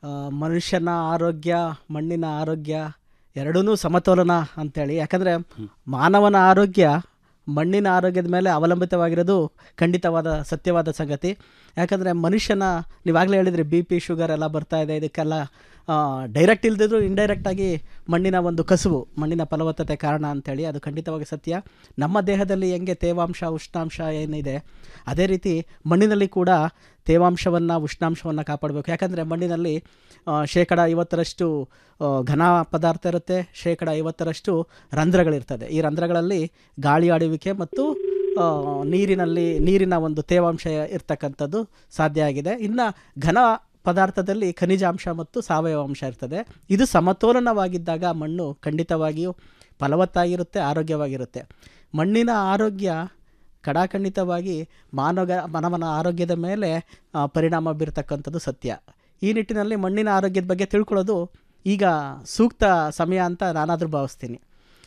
ಆ, ಮನುಷ್ಯನ ಆರೋಗ್ಯ ಮಣ್ಣಿನ ಆರೋಗ್ಯ ಎರಡೂ ಸಮತೋಲನ ಅಂತೇಳಿ ಯಾಕಂದರೆ ಮಾನವನ ಆರೋಗ್ಯ ಮಣ್ಣಿನ ಆರೋಗ್ಯದ ಮೇಲೆ ಅವಲಂಬಿತವಾಗಿರೋದು ಖಂಡಿತವಾದ ಸತ್ಯವಾದ ಸಂಗತಿ ಯಾಕಂದರೆ ಮನುಷ್ಯನ ನೀವಾಗಲೇ ಹೇಳಿದ್ರಿ ಬಿ ಪಿ ಶುಗರ್ ಎಲ್ಲ ಬರ್ತಾ ಇದೆ ಇದಕ್ಕೆಲ್ಲ ಡೈರೆಕ್ಟ್ ಇಲ್ದಿದ್ರು ಇಂಡೈರೆಕ್ಟಾಗಿ ಮಣ್ಣಿನ ಒಂದು ಕಸುವು ಮಣ್ಣಿನ ಫಲವತ್ತತೆ ಕಾರಣ ಅಂತೇಳಿ ಅದು ಖಂಡಿತವಾಗಿ ಸತ್ಯ ನಮ್ಮ ದೇಹದಲ್ಲಿ ಹೆಂಗೆ ತೇವಾಂಶ ಉಷ್ಣಾಂಶ ಏನಿದೆ ಅದೇ ರೀತಿ ಮಣ್ಣಿನಲ್ಲಿ ಕೂಡ ತೇವಾಂಶವನ್ನು ಉಷ್ಣಾಂಶವನ್ನು ಕಾಪಾಡಬೇಕು ಯಾಕಂದರೆ ಮಣ್ಣಿನಲ್ಲಿ ಆ, ಶೇಕಡ ಐವತ್ತರಷ್ಟು ಆ, ಘನ ಪದಾರ್ಥ ಇರುತ್ತೆ ಶೇಕಡ ಐವತ್ತರಷ್ಟು ರಂಧ್ರಗಳಿರ್ತದೆ ಈ ರಂಧ್ರಗಳಲ್ಲಿ ಗಾಳಿ ಆಡುವಿಕೆ ಮತ್ತು ಆ, ನೀರಿನಲ್ಲಿ ನೀರಿನ ಒಂದು ತೇವಾಂಶ ಇರ್ತಕ್ಕಂಥದ್ದು ಸಾಧ್ಯ ಆಗಿದೆ ಇನ್ನು ಘನ ಪದಾರ್ಥದಲ್ಲಿ ಖನಿಜಾಂಶ ಮತ್ತು ಸಾವಯವ ಅಂಶ ಇರ್ತದೆ ಇದು ಸಮತೋಲನವಾಗಿದ್ದಾಗ ಮಣ್ಣು ಖಂಡಿತವಾಗಿಯೂ ಫಲವತ್ತಾಗಿರುತ್ತೆ ಆರೋಗ್ಯವಾಗಿರುತ್ತೆ ಮಣ್ಣಿನ ಆರೋಗ್ಯ ಕಡಾಖಂಡಿತವಾಗಿ ಮಾನವ ಮಾನವನ ಆರೋಗ್ಯದ ಮೇಲೆ ಆ, ಪರಿಣಾಮ ಬೀರ್ತಕ್ಕಂಥದ್ದು ಸತ್ಯ ಈ ನಿಟ್ಟಿನಲ್ಲಿ ಮಣ್ಣಿನ ಆರೋಗ್ಯದ ಬಗ್ಗೆ ತಿಳ್ಕೊಳ್ಳೋದು ಈಗ ಸೂಕ್ತ ಸಮಯ ಅಂತ ನಾನಾದರೂ ಭಾವಿಸ್ತೀನಿ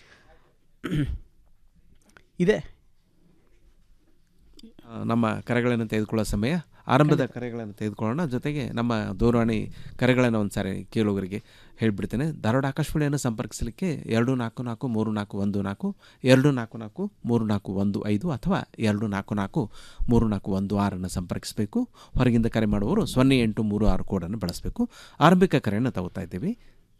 ಇದೆ ಆ, ನಮ್ಮ ಕರೆಗಳನ್ನು ತೆಗೆದುಕೊಳ್ಳೋ ಸಮಯ ಆರಂಭದ ಕರೆಗಳನ್ನು ತೆಗೆದುಕೊಳ್ಳೋಣ ಜೊತೆಗೆ ನಮ್ಮ ದೂರವಾಣಿ ಕರೆಗಳನ್ನು ಒಂದು ಸಾರಿ ಕೇಳುಗರಿಗೆ ಹೇಳಿಬಿಡ್ತೇನೆ ಧಾರವಾಡ ಆಕಾಶವಾಣಿಯನ್ನು ಸಂಪರ್ಕಿಸಲಿಕ್ಕೆ ಎರಡು ನಾಲ್ಕು ನಾಲ್ಕು ಮೂರು ನಾಲ್ಕು ಒಂದು ನಾಲ್ಕು ಎರಡು ನಾಲ್ಕು ನಾಲ್ಕು ಮೂರು ನಾಲ್ಕು ಒಂದು ಐದು ಅಥವಾ ಎರಡು ನಾಲ್ಕು ನಾಲ್ಕು ಮೂರು ನಾಲ್ಕು ಒಂದು ಆರನ್ನು ಸಂಪರ್ಕಿಸಬೇಕು ಹೊರಗಿಂದ ಕರೆ ಮಾಡುವವರು ಸೊನ್ನೆ ಎಂಟು ಮೂರು ಆರು ಕೋಡನ್ನು ಬಳಸಬೇಕು ಆರಂಭಿಕ ಕರೆಯನ್ನು ತಗೋತಾ ಇದ್ದೀವಿ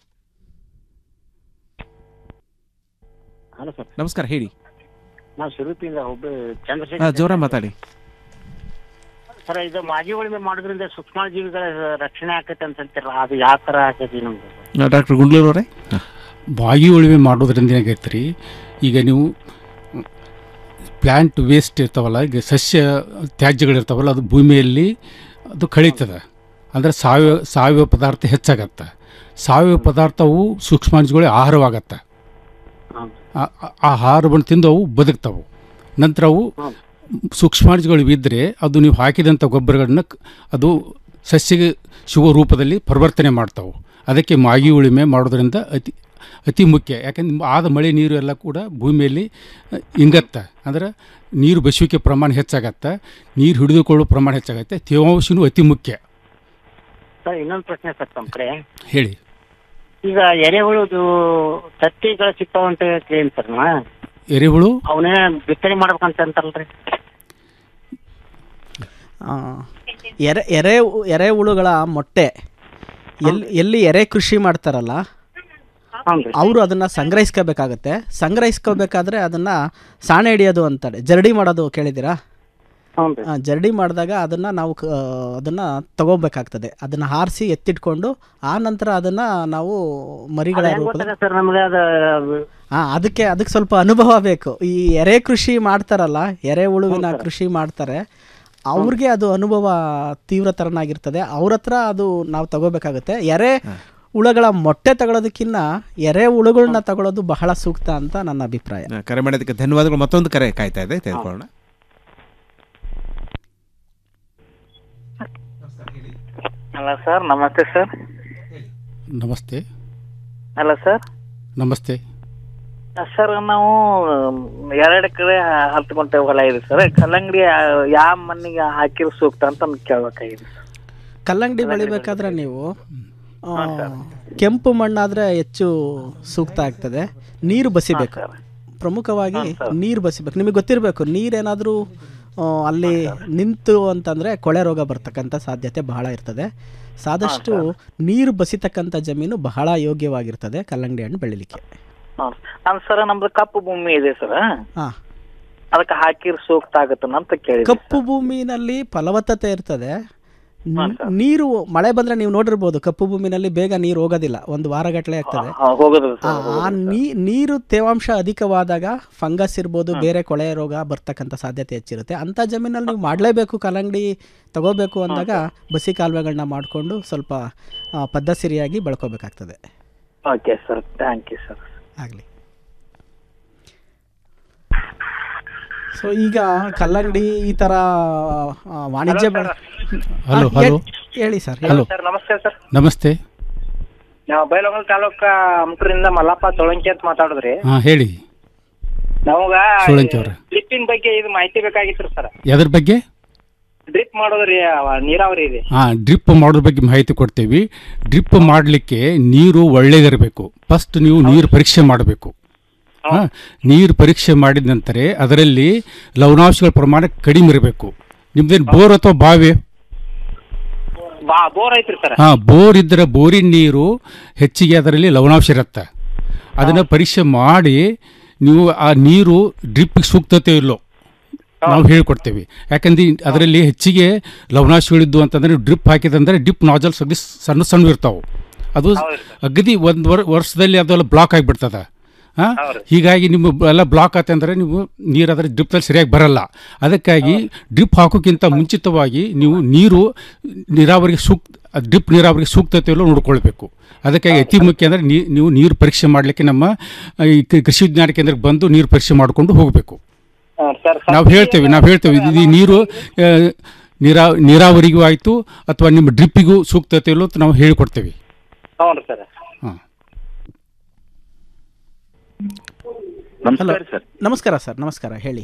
ಹಲೋ ಸರ್ ನಮಸ್ಕಾರ ಹೇಳಿ ನಾವು ಶಿರೂಪಿಯಿಂದ ಹುಬ್ಬಳ್ಳಿ ಹಾಂ ಚಂದ್ರಶೇಖರ್ ಜೋರ ಮಾತಾಡಿ ಸರ್ ಇದು ಮಾಗಿ ಉಳಿಮೆ ಮಾಡೋದ್ರಿಂದ ಸೂಕ್ಷ್ಮ ಜೀವಿಗಳ ರಕ್ಷಣೆ ಆಕೈತೆ ಅಂತ ಹೇಳ್ತೀರಲ್ಲ ಅದು ಯಾವ ತರ ಆಕೈತಿ ನಮ್ಗೆ ಡಾಕ್ಟರ್ ಗುಂಡ್ಲೂರ್ ಅವರೇ ಬಾಗಿ ಉಳುಮೆ ಮಾಡೋದ್ರಿಂದ ಏನಾಗೈತೆ ರೀ ಈಗ ನೀವು ಪ್ಲ್ಯಾಂಟ್ ವೇಸ್ಟ್ ಇರ್ತಾವಲ್ಲ ಈಗ ಸಸ್ಯ ತ್ಯಾಜ್ಯಗಳಿರ್ತಾವಲ್ಲ ಅದು ಭೂಮಿಯಲ್ಲಿ ಅದು ಕಳೀತದೆ ಅಂದರೆ ಸಾವಯವ ಸಾವಯವ ಪದಾರ್ಥ ಹೆಚ್ಚಾಗತ್ತೆ ಸಾವಯವ ಪದಾರ್ಥವು ಸೂಕ್ಷ್ಮಾಣುಗಳಿಗೆ ಆಹಾರವಾಗತ್ತೆ ಆ- ಆ- ಆ ಆಹಾರವನ್ನು ತಿಂದು ಅವು ಬದುಕ್ತಾವು ನಂತರ ಅವು ಸೂಕ್ಷ್ಮಾಣುಗಳು ಇದ್ದರೆ ಅದು ನೀವು ಹಾಕಿದಂಥ ಗೊಬ್ಬರಗಳನ್ನ ಕ್- ಅದು ಸಸ್ಯಗೆ ಸಿಗುವ ರೂಪದಲ್ಲಿ ಪರಿವರ್ತನೆ ಮಾಡ್ತಾವೆ ಅದಕ್ಕೆ ಮಾಗಿ ಉಳುಮೆ ಮಾಡೋದ್ರಿಂದ ಅತಿ ಅತಿ ಮುಖ್ಯ ಯಾಕಂದ್ರೆ ನಿಮ್ಮ ಆದ ಮಳೆ ನೀರು ಎಲ್ಲ ಕೂಡ ಭೂಮಿಯಲ್ಲಿ ಅಹ್, ಇಂಗತ್ತೆ ಅಂದ್ರೆ ನೀರು ಬಸುವಿಕೆ ಪ್ರಮಾಣ ಹೆಚ್ಚಾಗತ್ತೆ ನೀರು ಹಿಡಿದುಕೊಳ್ಳೋ ಪ್ರಮಾಣ ಹೆಚ್ಚಾಗತ್ತೆ ತೇವಾಂಶನೂ ಅತಿ ಮುಖ್ಯ ಸರ್ ಇನ್ನೊಂದು ಪ್ರಶ್ನೆ ಸರ್ ತಮ್ಮ ಕಡೆ ಹೇಳಿ ಈಗ ಎರೆಹುಳುದು ತತ್ತಿಗಳ ಸಿಕ್ತಾವಂತ ಕೇಳಿ ಸರ್ ನಾ ಎರೆಹುಳು ಅವನೇ ಬಿತ್ತನೆ ಮಾಡ್ಬೇಕಂತ ಅಂತಲ್ರಿ ಆ, ಎರೆ ಎರೆ ಎರೆಹುಳುಗಳ ಮೊಟ್ಟೆ ಎಲ್ಲಿ ಎಲ್ಲಿ ಎರೆ ಕೃಷಿ ಮಾಡ್ತಾರಲ್ಲ ಅವರು ಅದನ್ನು ಸಂಗ್ರಹಿಸ್ಕೋಬೇಕಾಗತ್ತೆ ಸಂಗ್ರಹಿಸ್ಕೋಬೇಕಾದ್ರೆ ಅದನ್ನು ಸಾಣೆ ಹಿಡಿಯೋದು ಅಂತಾರೆ ಜರಡಿ ಮಾಡೋದು ಕೇಳಿದ್ದೀರಾ ಆ, ಜರಡಿ ಮಾಡಿದಾಗ ಅದನ್ನು ನಾವು ಕ- ಅದನ್ನು ತಗೋಬೇಕಾಗ್ತದೆ ಅದನ್ನು ಹಾರಿಸಿ ಎತ್ತಿಟ್ಕೊಂಡು ಆ ನಂತರ ಅದನ್ನು ನಾವು ಮರಿಗಳ ರೂಪದಲ್ಲಿ ಸರ್ ನಮ್ಗೆ ಅದು ಹಾಂ ಅದಕ್ಕೆ ಅದಕ್ಕೆ ಸ್ವಲ್ಪ ಅನುಭವ ಬೇಕು ಈ ಎರೆ ಕೃಷಿ ಮಾಡ್ತಾರಲ್ಲ ಎರೆಹುಳುವಿನ ಕೃಷಿ ಮಾಡ್ತಾರೆ ಅವ್ರಿಗೆ ಅದು ಅನುಭವ ತೀವ್ರತರನಾಗಿರ್ತದೆ ಅವ್ರ ಹತ್ರ ಅದು ನಾವು ತಗೋಬೇಕಾಗುತ್ತೆ ಎರೆ ಹುಳುಗಳ ಮೊಟ್ಟೆ ತಗೊಳ್ಳೋದಕ್ಕಿಂತ ಎರೆ ಹುಳುಗಳನ್ನ ತಗೊಳ್ಳೋದು ಬಹಳ ಸೂಕ್ತ ಅಂತ ನನ್ನ ಅಭಿಪ್ರಾಯ ಆ, ಕರೆ ಮಾಡೋದಕ್ಕೆ ಧನ್ಯವಾದಗಳು ಮತ್ತೊಂದು ಕರೆ ಕಾಯ್ತಾ ಇದೆ ತೆಗೆದುಕೊಳ್ಳೋಣ ಅಲ್ಲ ಸರ್ ನಮಸ್ತೆ ಸರ್ ನಮಸ್ತೆ ಅಲ್ಲ ಸರ್ ನಮಸ್ತೆ ಸರ್ ನಾವು ಎರಡು ಕಡೆ ಹತ್ತು ಗುಂಟೆ ಹೊಲ ಇದೆ ಸರ್ ಕಲ್ಲಂಗಡಿ ಯಾವ ಮಣ್ಣಿಗೆ ಹಾಕಿರೋ ಸೂಕ್ತ ಅಂತ ನಮ್ಗೆ ಕೇಳ್ಬೇಕಾಗಿದೆ ಕಲ್ಲಂಗಡಿ ಬೆಳಿಬೇಕಾದ್ರೆ ನೀವು ಆ, ಕೆಂಪು ಮಣ್ಣಾದ್ರೆ ಹೆಚ್ಚು ಸೂಕ್ತ ಆಗ್ತದೆ ನೀರು ಬಸಿಬೇಕು ಪ್ರಮುಖವಾಗಿ ನೀರು ಬಸಿಬೇಕು ನಿಮಗೆ ಗೊತ್ತಿರಬೇಕು ನೀರೇನಾದರೂ ಅಲ್ಲಿ ನಿಂತು ಅಂತಂದರೆ ಕೊಳೆ ರೋಗ ಬರ್ತಕ್ಕಂಥ ಸಾಧ್ಯತೆ ಬಹಳ ಇರ್ತದೆ ಸಾದಷ್ಟು ನೀರು ಬಸಿತಕ್ಕಂಥ ಜಮೀನು ಬಹಳ ಯೋಗ್ಯವಾಗಿರ್ತದೆ ಕಲ್ಲಂಗಡಿ ಹಣ್ಣು ಬೆಳಿಲಿಕ್ಕೆ ನಮ್ ಸರ್ ನಮ್ದು ಕಪ್ಪು ಭೂಮಿ ಇದೆ ಸರ್ ಹಾಂ ಅದಕ್ಕೆ ಹಾಕಿರ್ ಸೂಕ್ತ ಆಗುತ್ತ ಅಂತ ಕೇಳಿ ಕಪ್ಪು ಭೂಮಿನಲ್ಲಿ ಫಲವತ್ತತೆ ಇರ್ತದೆ ನ್- ನೀರು ಮಳೆ ಬಂದ್ರೆ ನೀವು ನೋಡಿರ್ಬೋದು ಕಪ್ಪು ಭೂಮಿನಲ್ಲಿ ಬೇಗ ನೀರು ಹೋಗೋದಿಲ್ಲ ಒಂದು ವಾರಗಟ್ಟಲೆ ಆಗ್ತದೆ ಹೋಗೋದಿಲ್ಲ ಆ ಆ ನೀ- ನೀರು ತೇವಾಂಶ ಅಧಿಕವಾದಾಗ ಫಂಗಸ್ ಇರ್ಬೋದು ಬೇರೆ ಕೊಳೆ ರೋಗ ಬರ್ತಕ್ಕಂಥ ಸಾಧ್ಯತೆ ಹೆಚ್ಚಿರುತ್ತೆ ಅಂಥ ಜಮೀನಲ್ಲಿ ನೀವು ಮಾಡಲೇಬೇಕು ಕಲ್ಲಂಗಡಿ ತಗೋಬೇಕು ಅಂದಾಗ ಬಸಿ ಕಾಲುವೆಗಳನ್ನ ಮಾಡಿಕೊಂಡು ಸ್ವಲ್ಪ ಆ, ಪದ್ಧತಿರಿಯಾಗಿ ಬೆಳ್ಕೋಬೇಕಾಗ್ತದೆ okay sir thank you sir ಆಗಲಿ ಸೊ ಈಗ ಕಲ್ಲಂಗಡಿ ಈ ಥರ ಆ, ವಾಣಿಜ್ಯ ಬೆಳೆ ಹಲೋ ಆ, ಹಲೋ ಹೇ- ಹೇಳಿ ಸರ್ ಹಲೋ ಸರ್ ನಮಸ್ತೆ ಸರ್ ನಮಸ್ತೆ ನಾವು ಬೈಲಹೊಂಗಲ ತಾಲೂಕ ಅಮ್ಕರಿಂದ ಮಲ್ಲಪ್ಪ ಸೊಳಂಕಿ ಅಂತ ಮಾತಾಡಿದ್ರಿ ಹಾಂ ಹೇಳಿ ನಮಗ ಸೋಳಂಕಿ ಅವ್ರೆ. ಲಿಪ್ಪಿನ ಬಗ್ಗೆ ಇದು ಮಾಹಿತಿ ಬೇಕಾಗಿತ್ತು ಸರ್ ಎದ್ರ ಬಗ್ಗೆ ಡ್ರಿಪ್ ಮಾಡೋದ್ರಿ ಅವ ನೀರಾವರಿ ಇದೆ ಹಾಂ ಡ್ರಿಪ್ ಮಾಡೋದ್ರ ಬಗ್ಗೆ ಮಾಹಿತಿ ಕೊಡ್ತೀವಿ ಡ್ರಿಪ್ ಮಾಡಲಿಕ್ಕೆ ನೀರು ಒಳ್ಳೇದಿರಬೇಕು ಫಸ್ಟ್ ನೀವು ನೀರು ಪರೀಕ್ಷೆ ಮಾಡಬೇಕು ಹಾಂ ನೀರು ಪರೀಕ್ಷೆ ಮಾಡಿದ ನಂತರ ಅದರಲ್ಲಿ ಲವಣಾಂಶಗಳ ಪ್ರಮಾಣ ಕಡಿಮೆ ಇರಬೇಕು ನಿಮ್ದೇನು ಬೋರ್ ಅಥವಾ ಬಾವಿ ಬಾ ಬೋರ್ ಐತ್ರಿ ಸರ್ ಹಾಂ ಬೋರ್ ಇದ್ದರೆ ಬೋರಿನ ನೀರು ಹೆಚ್ಚಿಗೆ ಅದರಲ್ಲಿ ಲವಣಾಂಶ ಇರುತ್ತೆ ಅದನ್ನು ಪರೀಕ್ಷೆ ಮಾಡಿ ನೀವು ಆ ನೀರು ಡ್ರಿಪ್ಗೆ ಸೂಕ್ತತೆ ಇಲ್ಲೋ ನಾವು ಹೇಳ್ಕೊಡ್ತೇವೆ ಯಾಕಂದ್ರೆ ಈ- ಅದರಲ್ಲಿ ಹೆಚ್ಚಿಗೆ ಲವಣಾಂಶಗಳಿದ್ದು ಅಂತಂದ್ರೆ ಡ್ರಿಪ್ ಹಾಕಿದಂದ್ರೆ ಡ್ರಿಪ್ ನಾಜಲ್ಸ್ ಅಗದಿ ಸಣ್ಣ ಸಣ್ಣ ಇರ್ತಾವೆ ಅದು ಅಗದಿ ಒಂದು ವರ್ ವರ್ಷದಲ್ಲಿ ಅದೆಲ್ಲ ಬ್ಲಾಕ್ ಆಗಿಬಿಡ್ತದೆ ಹಾಂ ಹೀಗಾಗಿ ನಿಮ್ಮ ಬ- ಎಲ್ಲ ಬ್ಲಾಕ್ ಆತ ಅಂದರೆ ನೀವು ನೀರು ಅದರ ಡ್ರಿಪ್ದಲ್ಲಿ ಸರಿಯಾಗಿ ಬರಲ್ಲ ಅದಕ್ಕಾಗಿ ಡ್ರಿಪ್ ಹಾಕೋಕ್ಕಿಂತ ಮುಂಚಿತವಾಗಿ ನೀವು ನೀರು ನೀರಾವರಿಗೆ ಸೂಕ್ತ ಡ್ರಿಪ್ ನೀರಾವರಿಗೆ ಸೂಕ್ತತೆಯಲ್ಲೂ ನೋಡ್ಕೊಳ್ಬೇಕು ಅದಕ್ಕಾಗಿ ಅತಿ ಮುಖ್ಯ ಅಂದರೆ ನೀವು ನೀರು ಪರೀಕ್ಷೆ ಮಾಡಲಿಕ್ಕೆ ನಮ್ಮ ಆ, ಈ ಕೃ- ಕೃಷಿ ವಿಜ್ಞಾನ ಕೇಂದ್ರಕ್ಕೆ ಬಂದು ನೀರು ಪರೀಕ್ಷೆ ಮಾಡಿಕೊಂಡು ಹೋಗಬೇಕು ಸರ್ ನಾವು ಹೇಳ್ತೇವೆ ನಾವು ಹೇಳ್ತೇವೆ ಇದು ಈ ನೀರು ಆ, ನೀರಾ ನೀರಾವರಿಗೂ ಆಯಿತು ಅಥವಾ ನಿಮ್ಮ ಡ್ರಿಪ್ಪಿಗೂ ಸೂಕ್ತತೆಯಲ್ಲೂ ಅಂತ ನಾವು ಹೇಳಿಕೊಡ್ತೇವೆ ಹ್ಞೂ ಸರ್ ನಮಸ್ಕಾರ ಸರ್ ನಮಸ್ಕಾರ ಸರ್ ನಮಸ್ಕಾರ ಹೇಳಿ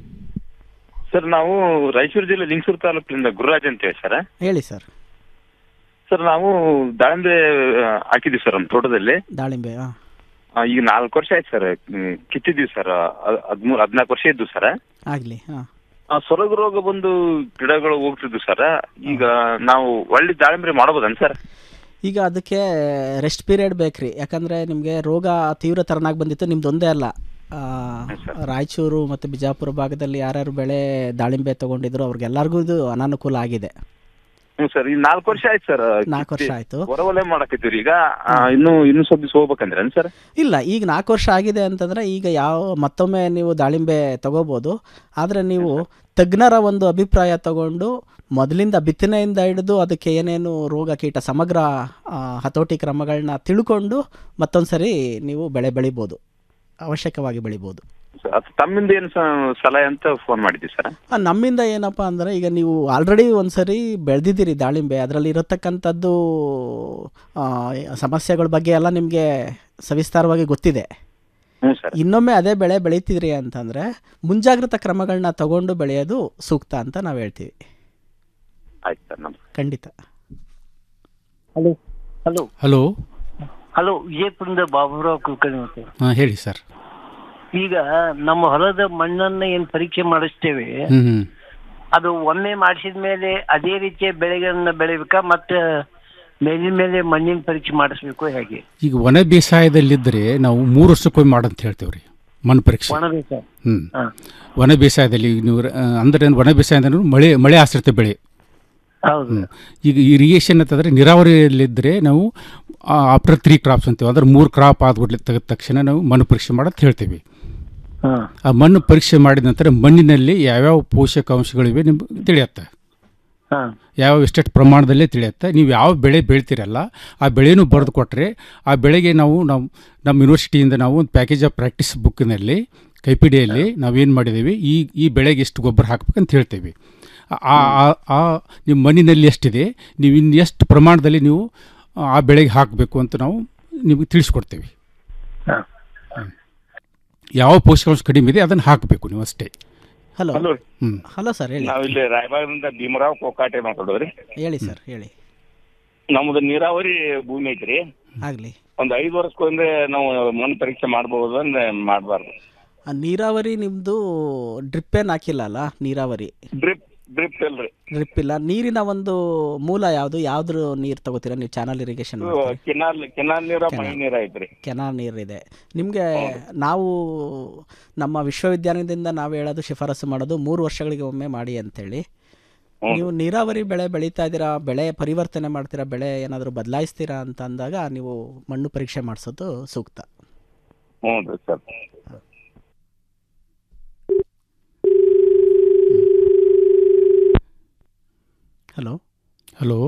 ಸರ್ ನಾವು ರಾಯಚೂರು ಜಿಲ್ಲೆ ಲಿಂಗಸೂರು ತಾಲೂಕಿನಿಂದ ಗುರುರಾಜ್ ಅಂತ ಹೇಳಿ ಸರ್ ಹೇಳಿ ಸರ್ ಸರ್ ನಾವು ದಾಳಿಂಬೆ ಆ, ಹಾಕಿದ್ವಿ ಸರ್ ನಮ್ಮ ತೋಟದಲ್ಲಿ ದಾಳಿಂಬೆ ಆ. ಆ, ಈಗ ನಾಲ್ಕು ವರ್ಷ ಆಯ್ತು ಸರ್ ಹ್ಮ್, ಕಿತ್ತಿದ್ವಿ ಸರ್ ಹದಿಮೂರು ಹದಿನಾಲ್ಕು ವರ್ಷ ಇದ್ದು ಸರ್ ಆಗ್ಲಿ ಹಾಂ ಆ ಸೊರಗು ರೋಗ ಬಂದು ಗಿಡಗಳು ಹೋಗ್ತಿದ್ವು ಸರ್ ಈಗ ನಾವು ಒಳ್ಳೆ ದಾಳಿಂಬೆ ಮಾಡ್ಬೋದನ್ ಸರ್ ಈಗ ಅದಕ್ಕೆ ರೆಸ್ಟ್ ಪೀರಿಯಡ್ ಬೇಕ್ರಿ ಯಾಕಂದರೆ ನಿಮಗೆ ರೋಗ ತೀವ್ರ ತರನಾಗಿ ಬಂದಿತ್ತು ನಿಮ್ದು ಒಂದೇ ಅಲ್ಲ ಆ, ರಾಯಚೂರು ಮತ್ತು ಬಿಜಾಪುರ ಭಾಗದಲ್ಲಿ ಯಾರ್ಯಾರು ಬೆಳೆ ದಾಳಿಂಬೆ ತಗೊಂಡಿದ್ರು ಅವ್ರಿಗೆಲ್ಲರಿಗೂ ಇದು ಅನಾನುಕೂಲ ಆಗಿದೆ ಹ್ಞೂ ಸರ್ ಈಗ ನಾಲ್ಕು ವರ್ಷ ಆಯ್ತು ಸರ್ ನಾಲ್ಕು ವರ್ಷ ಆಯ್ತು. ಹೊರವಲೆ ಮಾಡಕತ್ತೀವಿ ಈಗ ಆ, ಇನ್ನು ಇನ್ನು ಸ್ವಲ್ಪ ದಿವಸ ಹೋಗ್ಬೇಕಂದ್ರೆ ಸರ್ ಇಲ್ಲ ಈಗ ನಾಲ್ಕು ವರ್ಷ ಆಗಿದೆ ಅಂತಂದರೆ ಈಗ ಯಾವ ಮತ್ತೊಮ್ಮೆ ನೀವು ದಾಳಿಂಬೆ ತಗೋಬೋದು ಆದರೆ ನೀವು ತಜ್ಞರ ಒಂದು ಅಭಿಪ್ರಾಯ ತಗೊಂಡು ಮೊದಲಿಂದ ಬಿತ್ತನೆಯಿಂದ ಹಿಡಿದು ಅದಕ್ಕೆ ಏನೇನು ರೋಗ ಕೀಟ ಸಮಗ್ರ ಆ, ಹತೋಟಿ ಕ್ರಮಗಳನ್ನ ತಿಳ್ಕೊಂಡು ಮತ್ತೊಂದು ಸರಿ ನೀವು ಬೆಳೆ ಬೆಳಿಬೋದು ಅವಶ್ಯಕವಾಗಿ ಬೆಳಿಬೋದು ಅದು ತಮ್ಮಿಂದ ಏನು ಸಲಹೆ ಅಂತ ಫೋನ್ ಮಾಡಿದ್ವಿ ಸರ್ ಆ, ನಮ್ಮಿಂದ ಏನಪ್ಪ ಅಂದರೆ ಈಗ ನೀವು ಆಲ್ರೆಡಿ ಒಂದು ಸರಿ ಬೆಳೆದಿದ್ದೀರಿ ದಾಳಿಂಬೆ ಅದರಲ್ಲಿ ಇರತಕ್ಕಂಥದ್ದು ಆ, ಸಮಸ್ಯೆಗಳ ಬಗ್ಗೆ ಎಲ್ಲ ನಿಮಗೆ ಸವಿಸ್ತಾರವಾಗಿ ಗೊತ್ತಿದೆ ಹ್ಞೂ ಸರ್ ಇನ್ನೊಮ್ಮೆ ಅದೇ ಬೆಳೆ ಬೆಳೀತಿದ್ರಿ ಅಂತಂದರೆ ಮುಂಜಾಗ್ರತಾ ಕ್ರಮಗಳನ್ನ ತಗೊಂಡು ಬೆಳೆಯೋದು ಸೂಕ್ತ ಅಂತ ನಾವು ಹೇಳ್ತೀವಿ ಆಯ್ತು ಸರ್ ನಮಸ್ಕಾರ ಖಂಡಿತ ಹಲೋ ಹಲೋ ಹಲೋ ಹಲೋ ವಿಜಯಪುರದ ಬಾಬುರಾವ್ ಕುಲಕರ್ಣಿ ಅಂತ ಹಾಂ ಹೇಳಿ ಸರ್ ಈಗ ನಮ್ಮ ಹೊಲದ ಮಣ್ಣನ್ನ ಏನ್ ಪರೀಕ್ಷೆ ಮಾಡಿಸ್ತೇವೆ ಹ್ಞೂ ಹ್ಞೂ ಅದು ಒಮ್ಮೆ ಮಾಡಿಸಿದ ಮೇಲೆ ಅದೇ ರೀತಿಯ ಬೆಳೆಗಳನ್ನ ಬೆಳಿಬೇಕಾ ಮತ್ತೆ ಮೇಲಿನ ಮೇಲೆ ಮಣ್ಣಿನ ಪರೀಕ್ಷೆ ಮಾಡಿಸ್ಬೇಕು ಹೇಗೆ ಈಗ ಒಣ ಬೇಸಾಯದಲ್ಲಿದ್ದರೆ ನಾವು ಮೂರು ವರ್ಷಕ್ಕೊಮ್ಮೆ ಮಾಡಂತ ಹೇಳ್ತೇವೆ ರೀ ಮಣ್ಣು ಪರೀಕ್ಷೆ ಒಣ ಬೇಸಾಯ ಹ್ಞೂ ಹಾ. ಒಣ ಬೇಸಾಯದಲ್ಲಿ ಈಗ ನೀವು ಆ, ಅಂದ್ರೆ ಒಣ ಬೇಸಾಯ ಅಂದ್ರೆ ಮಳೆ ಮಳೆ ಆಶ್ರಿತ ಬೆಳೆ ಹೌದು ಹ್ಮ್. ಈಗ ಇರಿಗೇಷನ್ ಅಂತಂದರೆ ನೀರಾವರಿಯಲ್ಲಿದ್ದರೆ ನಾವು ಆಫ್ಟರ್ ತ್ರೀ ಕ್ರಾಪ್ಸ್ ಅಂತೀವಿ ಅಂದ್ರೆ ಮೂರು ಕ್ರಾಪ್ ಆದ್ಬಿಡ್ಲಿ ತೆಗೆದ ತಕ್ಷಣ ನಾವು ಮಣ್ಣು ಪರೀಕ್ಷೆ ಮಾಡಂತ ಹೇಳ್ತೀವಿ ಹಾ. ಆ ಮಣ್ಣು ಪರೀಕ್ಷೆ ಮಾಡಿದ ನಂತರ ಮಣ್ಣಿನಲ್ಲಿ ಯಾವ್ಯಾವ ಪೋಷಕಾಂಶಗಳಿವೆ ನಿಮ್ಗೆ ತಿಳಿಯುತ್ತೆ ಹಾ. ಯಾವ ಎಷ್ಟೆಷ್ಟು ಪ್ರಮಾಣದಲ್ಲೇ ತಿಳಿಯುತ್ತೆ ನೀವು ಯಾವ ಬೆಳೆ ಬೆಳಿತೀರಲ್ಲ ಆ ಬೆಳೆನೂ ಬರೆದು ಕೊಟ್ಟರೆ ಆ ಬೆಳೆಗೆ ನಾವು ನಾವು ನಮ್ಮ ಯೂನಿವರ್ಸಿಟಿಯಿಂದ ನಾವು ಒಂದು ಪ್ಯಾಕೇಜ್ ಆಫ್ ಪ್ರಾಕ್ಟೀಸ್ ಬುಕ್ಕಿನಲ್ಲಿ ಕೈಪಿಡಿಯಲ್ಲಿ ನಾವೇನು ಮಾಡಿದ್ದೀವಿ ಈ ಈ ಬೆಳೆಗೆ ಎಷ್ಟು ಗೊಬ್ಬರ ಹಾಕ್ಬೇಕಂತ ಹೇಳ್ತೇವೆ ಆ ಆ- ಆ ನಿಮ್ಮ ಮಣ್ಣಿನಲ್ಲಿ ಎಷ್ಟಿದೆ ನೀವು ಇನ್ನು ಎಷ್ಟು ಪ್ರಮಾಣದಲ್ಲಿ ನೀವು ಆ ಬೆಳೆಗೆ ಹಾಕಬೇಕು ಅಂತ ನಾವು ನಿಮಗೆ ತಿಳಿಸ್ಕೊಡ್ತೇವೆ ಹಾ. ಹ್ಮ್. ಯಾವ ಪೋಷಕಾಂಶ ಕಡಿಮೆ ಇದೆ ಅದನ್ನು ಹಾಕಬೇಕು ನೀವು ಅಷ್ಟೇ hello hello hmm. Hello sir ಹೇಳಿ ನಾವು ಇಲ್ಲಿ ರಾಯಬಾಗದಿಂದ ಭೀಮರಾವ್ ಕೋಕಾಟೆ ಮಾತಾಡೋದ್ರಿ ಹೇಳಿ ಸರ್ ಹೇಳಿ ನಮ್ದು ನೀರಾವರಿ ಭೂಮಿ ಐತ್ರಿ ಆಗಲಿ ಒಂದ್ ಐದು ವರ್ಷಕ್ಕೊಂದ್ರೆ ನಾವು ಮಣ್ಣು ಪರೀಕ್ಷೆ ಮಾಡ್ಬೋದು ಅಂದ್ರೆ ಮಾಡಬಾರ್ದು ನೀರಾವರಿ ನಿಮ್ಮದು ಡ್ರಿಪ್ ಏನು ಹಾಕಿಲ್ಲ ಅಲ್ಲ ನೀರಾವರಿ ಡ್ರಿಪ್ ಡ್ರಿಪ್ ಇಲ್ರಿ ಡ್ರಿಪ್ ಇಲ್ಲ ನೀರಿನ ಒಂದು ಮೂಲ ಯಾವುದು ಯಾವ್ದ್ರ ನೀರು ತಗೋತೀರಾ ನೀವು ಚಾನಲ್ ಇರಿಗೇಷನ್ ಕೆನಾಲ್ ಕೆನಾಲ್ ನೀರ ಮಳೆ ನೀರ ಐತ್ರಿ ಕೆನಾಲ್ ನೀರಿದೆ ನಿಮಗೆ ನಾವು ನಮ್ಮ ವಿಶ್ವವಿದ್ಯಾಲಯದಿಂದ ನಾವು ಹೇಳೋದು ಶಿಫಾರಸು ಮಾಡೋದು ಮೂರು ವರ್ಷಗಳಿಗೆ ಒಮ್ಮೆ ಮಾಡಿ ಅಂತೇಳಿ ನೀವು ನೀರಾವರಿ ಬೆಳೆ ಬೆಳೀತಾ ಇದ್ದೀರಾ ಬೆಳೆ ಪರಿವರ್ತನೆ ಮಾಡ್ತೀರಾ ಬೆಳೆ ಏನಾದರೂ ಬದಲಾಯಿಸ್ತೀರಾ ಅಂತ ಅಂದಾಗ ನೀವು ಮಣ್ಣು ಪರೀಕ್ಷೆ ಮಾಡಿಸೋದು ಸೂಕ್ತ ಹ್ಞೂ ರೀ ಸರ್ ಹಲೋ ಹಲೋ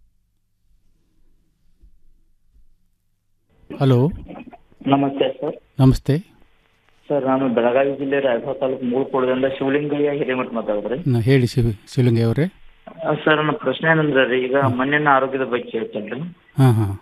ಹಲೋ ನಮಸ್ತೆ ಸರ್ ನಮಸ್ತೆ ಸರ್ ನಾನು ಬೆಳಗಾವಿ ಜಿಲ್ಲೆ ರಾಯಭಾಗ ತಾಲೂಕು ಮೂಳ್ಕೋಡದಿಂದ ಶಿವಲಿಂಗಯ್ಯ ಹಿರೇಮಠ ಮಾತಾಡಿದ್ರಿ ನಾ ಹೇಳಿ ಶಿವ ಶಿವಲಿಂಗ ಅವರೇ ಸರ್ ನನ್ನ ಪ್ರಶ್ನೆ ಏನಂದ್ರೆ ರೀ ಈಗ ಮಣ್ಣಿನ ಆರೋಗ್ಯದ ಬಗ್ಗೆ ಕೇಳ್ತೇನೆ ಹಾಂ ಹಾಂ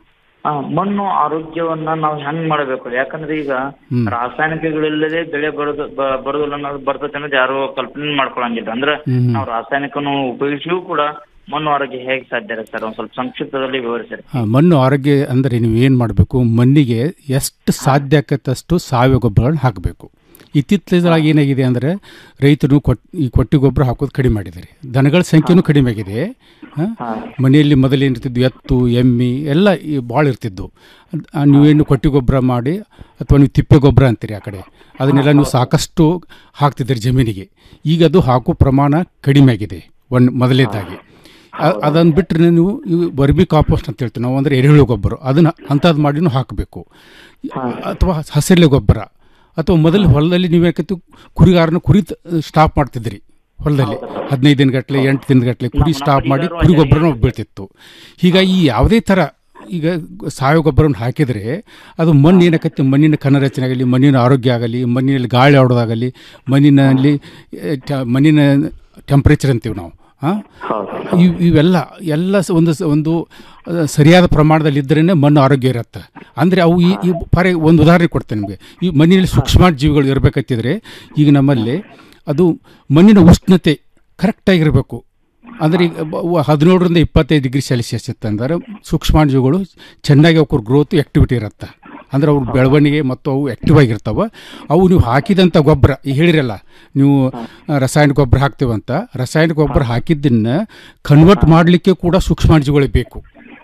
ಆ, ಮಣ್ಣು ಆರೋಗ್ಯವನ್ನ ನಾವು ಹೆಂಗ್ ಮಾಡಬೇಕು ಯಾಕಂದ್ರೆ ಈಗ ಹ್ಮ್. ರಾಸಾಯನಿಕಗಳಿಲ್ಲದೆ ಬೆಳೆ ಬರೋದು ಬ- ಬರೋದಿಲ್ಲ ಅನ್ನೋದು ಬರ್ತೈತೆ ಅನ್ನೋದು ಯಾರು ಕಲ್ಪನೆ ಮಾಡ್ಕೊಳಂಗಿಲ್ಲ ಅಂದ್ರೆ ಹ್ಮ್. ನಾವು ರಾಸಾಯನಿಕನು ಉಪಯೋಗಿಸಿಯೂ ಕೂಡ ಮಣ್ಣು ಆರೋಗ್ಯ ಹೇಗೆ ಸಾಧ್ಯ ಇದೆ ಸರ್ ಒಂದ್ ಸ್ವಲ್ಪ ಸಂಕ್ಷಿಪ್ತದಲ್ಲಿ ವಿವರಿಸಿರಿ ಆ, ಮಣ್ಣು ಆರೋಗ್ಯ ಅಂದರೆ ನೀವು ಏನು ಮಾಡಬೇಕು ಮಣ್ಣಿಗೆ ಎಷ್ಟು ಸಾಧ್ಯ ಆಕತ್ತಷ್ಟು ಸಾವಯವ ಗೊಬ್ಬರಗಳನ್ನ ಹಾಕಬೇಕು ಇತ್ತೀಚಲಾಗಿ ಏನಾಗಿದೆ ಅಂದರೆ ರೈತರು ಕೊಟ್ ಈ ಕೊಟ್ಟಿ ಗೊಬ್ಬರ ಹಾಕೋದು ಕಡಿಮೆ ಮಾಡಿದ್ದಾರೆ ದನಗಳ ಸಂಖ್ಯೆನೂ ಕಡಿಮೆ ಆಗಿದೆ ಆ, ಮನೆಯಲ್ಲಿ ಮೊದಲೇನಿರ್ತಿದ್ವು ಎತ್ತು ಎಮ್ಮಿ ಎಲ್ಲ ಈ ಭಾಳ ಇರ್ತಿದ್ವು ಅದ್- ಆ, ನೀವೇನು ಕೊಟ್ಟಿ ಗೊಬ್ಬರ ಮಾಡಿ ಅಥವಾ ನೀವು ತಿಪ್ಪೆ ಗೊಬ್ಬರ ಅಂತೀರಿ ಆ ಕಡೆ ಅದನ್ನೆಲ್ಲ ನೀವು ಸಾಕಷ್ಟು ಹಾಕ್ತಿದ್ದೀರಿ ಜಮೀನಿಗೆ ಈಗ ಅದು ಹಾಕೋ ಪ್ರಮಾಣ ಕಡಿಮೆ ಆಗಿದೆ ಒಂದು ಮೊದಲೇದಾಗಿ ಅ- ಅದನ್ನ ಬಿಟ್ಟರೆ ನೀವು ಇವು ವರ್ಬಿ ಕಾಂಪೋಸ್ಟ್ ಅಂತ ಹೇಳ್ತೀವಿ ನಾವು ಅಂದರೆ ಎರೆಹುಳು ಗೊಬ್ಬರ ಅದನ್ನು ಅಂಥದ್ದು ಮಾಡಿನೂ ಹಾಕಬೇಕು ಅಥವಾ ಹಸಿರೆಲೆ ಗೊಬ್ಬರ ಅಥವಾ ಮೊದಲು ಹೊಲದಲ್ಲಿ ನೀವು ಯಾಕತ್ತು ಕುರಿಗಾರನ ಕುರಿ ಸ್ಟಾಪ್ ಮಾಡ್ತಿದ್ರಿ ಹೊಲದಲ್ಲಿ ಹದಿನೈದು ದಿನಗಟ್ಟಲೆ ಎಂಟು ದಿನಗಟ್ಟಲೆ ಕುರಿ ಸ್ಟಾಪ್ ಮಾಡಿ ಕುರಿ ಗೊಬ್ಬರನ ಬೀಳ್ತಿತ್ತು ಹೀಗಾಗಿ ಯಾವುದೇ ಥರ ಈಗ ಸಾವಯವ ಗೊಬ್ಬರವನ್ನು ಹಾಕಿದರೆ ಅದು ಮಣ್ಣು ಏನಾಕತ್ತೆ ಮಣ್ಣಿನ ಕನರಚನೆ ಆಗಲಿ ಮಣ್ಣಿನ ಆರೋಗ್ಯ ಆಗಲಿ ಮಣ್ಣಿನಲ್ಲಿ ಗಾಳಿ ಆಡೋದಾಗಲಿ ಮಣ್ಣಿನಲ್ಲಿ ಎ, ಟ- ಮಣ್ಣಿನ ಟೆಂಪ್ರೇಚರ್ ಅಂತೀವಿ ನಾವು ಹಾಂ ಇವ್ ಇವೆಲ್ಲ ಎಲ್ಲ ಸ- ಒಂದು ಸ- ಒಂದು ಆ, ಸರಿಯಾದ ಪ್ರಮಾಣದಲ್ಲಿ ಇದ್ರೇ ಮಣ್ಣು ಆರೋಗ್ಯ ಇರುತ್ತೆ ಅಂದರೆ ಅವು ಈ ಈ ಫಾರ್ ಒಂದು ಉದಾಹರಣೆ ಕೊಡ್ತೇನೆ ನಿಮಗೆ ಈ ಮಣ್ಣಿನಲ್ಲಿ ಸೂಕ್ಷ್ಮ ಜೀವಿಗಳು ಇರಬೇಕಂತಿದ್ರೆ ಈಗ ನಮ್ಮಲ್ಲಿ ಅದು ಮಣ್ಣಿನ ಉಷ್ಣತೆ ಕರೆಕ್ಟಾಗಿರಬೇಕು ಅಂದರೆ ಈಗ ಬ- ವ- ಹದಿನೇಳರಿಂದ ಇಪ್ಪತ್ತೈದು ಡಿಗ್ರಿ ಸೆಲ್ಸಿಯಸ್ ಇತ್ತಂದ್ರೆ ಸೂಕ್ಷ್ಮಾಣುಜೀವಿಗಳು ಚೆನ್ನಾಗಿ ಅವ್ರ ಗ್ರೋತ್ ಆ್ಯಕ್ಟಿವಿಟಿ ಇರುತ್ತೆ ಅಂದ್ರೆ ಅವ್ರ ಬೆಳವಣಿಗೆ ಮತ್ತು ಅವು ಆ್ಯಕ್ಟಿವ್ ಆಗಿರ್ತಾವೆ ಅವು ನೀವು ಹಾಕಿದಂಥ ಗೊಬ್ಬರ ಈಗ ಹೇಳಿರಲ್ಲ ನೀವು ಆ, ರಾಸಾಯನಿಕ ಗೊಬ್ಬರ ಹಾಕ್ತೀವಂತ ರಾಸಾಯನಿಕ ಗೊಬ್ಬರ ಹಾಕಿದ್ದನ್ನ ಕನ್ವರ್ಟ್ ಮಾಡಲಿಕ್ಕೆ ಕೂಡ ಸೂಕ್ಷ್ಮಾಣುಜೀವಿಗಳು ಬೇಕು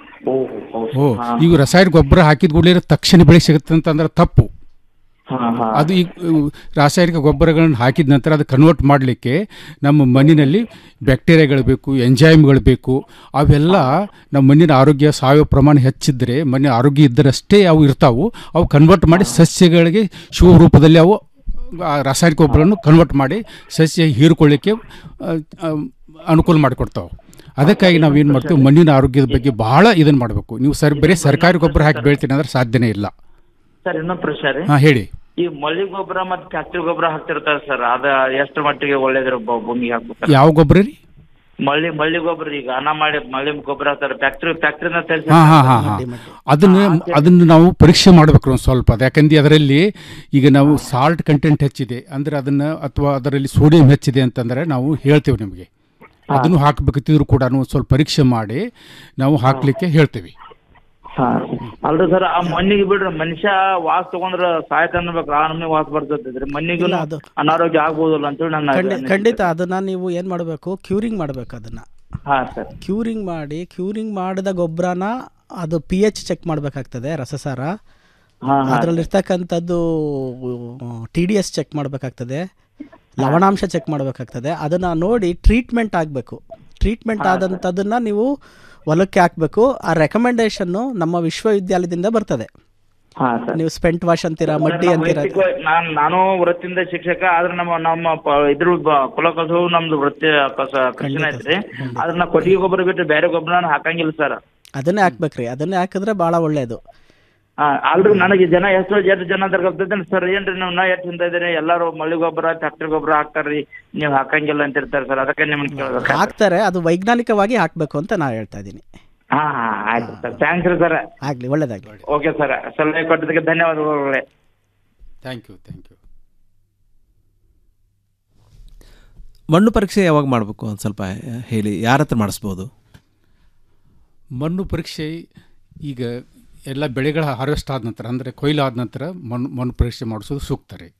ಓ ಈಗ ರಾಸಾಯನಿಕ ಗೊಬ್ಬರ ಹಾಕಿದ ಕೂಡಲೇ ತಕ್ಷಣ ಬೆಳೆ ಸಿಗುತ್ತೆ ಅಂತಂದ್ರೆ ತಪ್ಪು ಅದು ಈಗ ಅಹ್, ರಾಸಾಯನಿಕ ಗೊಬ್ಬರಗಳನ್ನು ಹಾಕಿದ ನಂತರ ಅದು ಕನ್ವರ್ಟ್ ಮಾಡಲಿಕ್ಕೆ ನಮ್ಮ ಮಣ್ಣಿನಲ್ಲಿ ಬ್ಯಾಕ್ಟೀರಿಯಾಗಳು ಬೇಕು ಎಂಜೈಮ್ಗಳು ಬೇಕು ಅವೆಲ್ಲ ನಮ್ಮ ಮಣ್ಣಿನ ಆರೋಗ್ಯ ಸಾವಯವ ಪ್ರಮಾಣ ಹೆಚ್ಚಿದ್ರೆ ಮಣ್ಣಿನ ಆರೋಗ್ಯ ಇದ್ದರಷ್ಟೇ ಅವು ಇರ್ತಾವು ಅವು ಕನ್ವರ್ಟ್ ಮಾಡಿ ಸಸ್ಯಗಳಿಗೆ ಶಿವ ರೂಪದಲ್ಲಿ ಅವು ಆ ರಾಸಾಯನಿಕ ಗೊಬ್ಬರವನ್ನು ಕನ್ವರ್ಟ್ ಮಾಡಿ ಸಸ್ಯ ಹೀರ್ಕೊಳ್ಳಿಕ್ಕೆ ಅಹ್, ಅಹ್, ಅನುಕೂಲ ಮಾಡಿಕೊಡ್ತಾವೆ ಅದಕ್ಕಾಗಿ ನಾವು ಏನು ಮಾಡ್ತೀವಿ ಮಣ್ಣಿನ ಆರೋಗ್ಯದ ಬಗ್ಗೆ ಬಹಳ ಇದನ್ನು ಮಾಡಬೇಕು ನೀವು ಸರ್ ಬರೀ ಸರ್ಕಾರಿ ಗೊಬ್ಬರ ಹಾಕಿ ಬೆಳ್ತೀನಿ ಅಂದ್ರೆ ಸಾಧ್ಯನೇ ಇಲ್ಲ ಸರ್ ಇನ್ನೊಂದು ಪ್ರಶ್ನೆ ರೀ ಹಾಂ ಹೇಳಿ ಈ ಮಳ್ಳಿ ಗೊಬ್ಬರ ಮತ್ತೆ ಫ್ಯಾಕ್ಟ್ರಿ ಗೊಬ್ಬರ ಹಾಕ್ತಿರ್ತಾರೆ ಸರ್ ಅದ ಎಷ್ಟು ಮಟ್ಟಿಗೆ ಒಳ್ಳೇದ್ರ ಭೂಮಿಗೆ ಹಾಕ್ಬೇಕು ಯಾವ ಗೊಬ್ಬರ ರೀ ಮಳ್ಳಿ ಮಳ್ಳಿ ಗೊಬ್ಬರ ಈಗ ಅನ್ನ ಮಾಡಿ ಮಳ್ಳಿ ಗೊಬ್ಬರ ಹಾಕ್ತಾರೆ ಫ್ಯಾಕ್ಟ್ರಿ ಫ್ಯಾಕ್ಟ್ರಿನ ತರಿಸಿ ಹಾಂ ಹಾಂ ಹಾಂ ಹಾಂ ಅದನ್ನು ಅದನ್ನು ನಾವು ಪರೀಕ್ಷೆ ಮಾಡಬೇಕು ಒಂದು ಸ್ವಲ್ಪ ಅದು ಯಾಕಂದ್ರೆ ಅದರಲ್ಲಿ ಈಗ ನಾವು ಸಾಲ್ಟ್ ಕಂಟೆಂಟ್ ಹೆಚ್ಚಿದೆ ಅಂದರೆ ಅದನ್ನು ಅಥವಾ ಅದರಲ್ಲಿ ಸೋಡಿಯಂ ಹೆಚ್ಚಿದೆ ಅಂತಂದರೆ ನಾವು ಹೇಳ್ತೇವೆ ನಿಮಗೆ ಅದನ್ನು ಹಾಕಬೇಕಿದ್ರು ಕೂಡ ಸ್ವಲ್ಪ ಪರೀಕ್ಷೆ ಮಾಡಿ ನಾವು ಹಾಕಲಿಕ್ಕೆ ಹೇಳ್ತೇವೆ ಅಲ್ರಿ ಸರ್ ಆ ಮಣ್ಣಿಗೆ ಬಿಡ್ರಿ ಮನುಷ್ಯ ವಾಸ್ ತಗೊಂಡ್ರ ಸಾಯ್ತ ಅನ್ಬೇಕು ಆ ನಮ್ಗೆ ವಾಸ್ ಬರ್ತೈತ್ರಿ ಮಣ್ಣಿಗೂ ಇಲ್ಲ, ಅದು- ಅನಾರೋಗ್ಯ ಆಗ್ಬೋದಲ್ಲ ಅಂತೇಳಿ ನನ್ನ ಖಂಡಿ- ಅನಿಸಿಕೆ. ಖಂಡಿತ ಅದನ್ನ ನೀವು ಏನು ಮಾಡಬೇಕು ಕ್ಯೂರಿಂಗ್ ಮಾಡಬೇಕು ಅದನ್ನ ಹಾ ಸರ್ ಕ್ಯೂರಿಂಗ್ ಮಾಡಿ ಕ್ಯೂರಿಂಗ್ ಮಾಡಿದ ಗೊಬ್ಬರನ ಅದು ಪಿ ಎಚ್ ಚೆಕ್ ಮಾಡಬೇಕಾಗ್ತದೆ ರಸಸಾರ ಹಾ, ಹಾ. ಅದರಲ್ಲಿರ್ತಕ್ಕಂಥದ್ದು ಟಿ ಡಿ ಎಸ್ ಚೆಕ್ ಮಾಡಬೇಕಾಗ್ತದೆ ಲವಣಾಂಶ ಚೆಕ್ ಮಾಡಬೇಕಾಗ್ತದೆ ಅದನ್ನು ನೋಡಿ ಟ್ರೀಟ್ಮೆಂಟ್ ಆಗಬೇಕು ಟ್ರೀಟ್ಮೆಂಟ್ ಆದಂಥದ್ದನ್ನು ನೀವು ಹೊಲಕ್ಕೆ ಹಾಕಬೇಕು ಆ ರೆಕಮೆಂಡೇಶನ್ನು ನಮ್ಮ ವಿಶ್ವವಿದ್ಯಾಲಯದಿಂದ ಬರ್ತದೆ ಹಾ ಸರ್ ನೀವು ಸ್ಪೆಂಟ್ ವಾಶ್ ಅಂತೀರಾ ಮಡ್ಡಿ ನಮ್ಮ ಅಂತೀರಾ ವೈಯಕ್ತಿಕ- ನಾನ್ ನಾನು ವೃತ್ತಿಯಿಂದ ಶಿಕ್ಷಕ ಆದ್ರೆ ನಮ್ಮ ನಮ್ಮ ಪ- ಇದ್ರ ಬ- ಕುಲಕಸು ನಮ್ದು ವೃತ್ತಿ ಕಸ ಕೃಷಿನ ಐತ್ರಿ ಆದ್ರೆ ನಾ ಕೊಟ್ಟಿಗೆ ಗೊಬ್ಬರ ಬಿಟ್ಟು ಬೇರೆ ಗೊಬ್ಬರ ಹಾಕಂಗಿಲ್ಲ ಸರ್ ಅದನ್ನೇ ಹಾಕ್ಬೇಕ್ರಿ ಅದನ್ನೇ ಹಾಕಿದ್ರೆ ಭಾಳ ಒಳ್ಳೆಯದು ಅಲ್ರಿ ನನಗೆ ಜನ ಎಷ್ಟು ಎಷ್ಟು ಜನ ಗೊತ್ತಿದ್ದೇನೆ ಸರ್ ಏನ್ರಿ ನೀವು ನಾ ಎಷ್ಟು ಚಿಂತ ಇದ್ದೀರಿ ಎಲ್ಲಾರು ಮಳ್ಳಿ ಗೊಬ್ಬರ ಫ್ಯಾಕ್ಟ್ರಿ ಗೊಬ್ಬರ ಹಾಕ್ತಾರ್ರಿ ನೀವು ಹಾಕಂಗಿಲ್ಲ ಅಂತ ಇರ್ತಾರೆ ಸರ್ ಅದಕ್ಕೆ ನಿಮ್ಮನ್ನ ಕೇಳ್ಬೇಕು ಹಾಕ್ತಾರೆ ಅದು ವೈಜ್ಞಾನಿಕವಾಗಿ ಹಾಕಬೇಕು ಅಂತ ನಾನು ಹೇಳ್ತಾ ಇದ್ದೀನಿ ಹಾ ಹಾ ಆಯ್ತು ಸರ್ ಥ್ಯಾಂಕ್ಸ್ ರೀ ಸರ್ ಆಗಲಿ ಒಳ್ಳೇದಾಗಲಿ ಓಕೆ ಸರ್ ಸಲಹೆ ಕೊಟ್ಟಿದ್ದಕ್ಕೆ ಧನ್ಯವಾದಗಳು ಥ್ಯಾಂಕ್ ಯು ಥ್ಯಾಂಕ್ ಯು ಮಣ್ಣು ಪರೀಕ್ಷೆ ಯಾವಾಗ ಮಾಡಬೇಕು ಒಂದು ಸ್ವಲ್ಪ ಹೇಳಿ ಯಾರ ಹತ್ರ ಮಾಡಿಸ್ಬೋದು ಮಣ್ಣು ಪರೀಕ್ಷೆ ಈಗ ಎಲ್ಲ ಬೆಳೆಗಳ ಹಾರ್ವೆಸ್ಟ್ ಆದ ನಂತರ ಅಂದರೆ ಕೊಯ್ಲು ಆದ ನಂತರ ಮಣ್ಣು ಮಣ್ಣು ಪರೀಕ್ಷೆ ಮಾಡಿಸೋದು ಸೂಕ್ತ ರೀ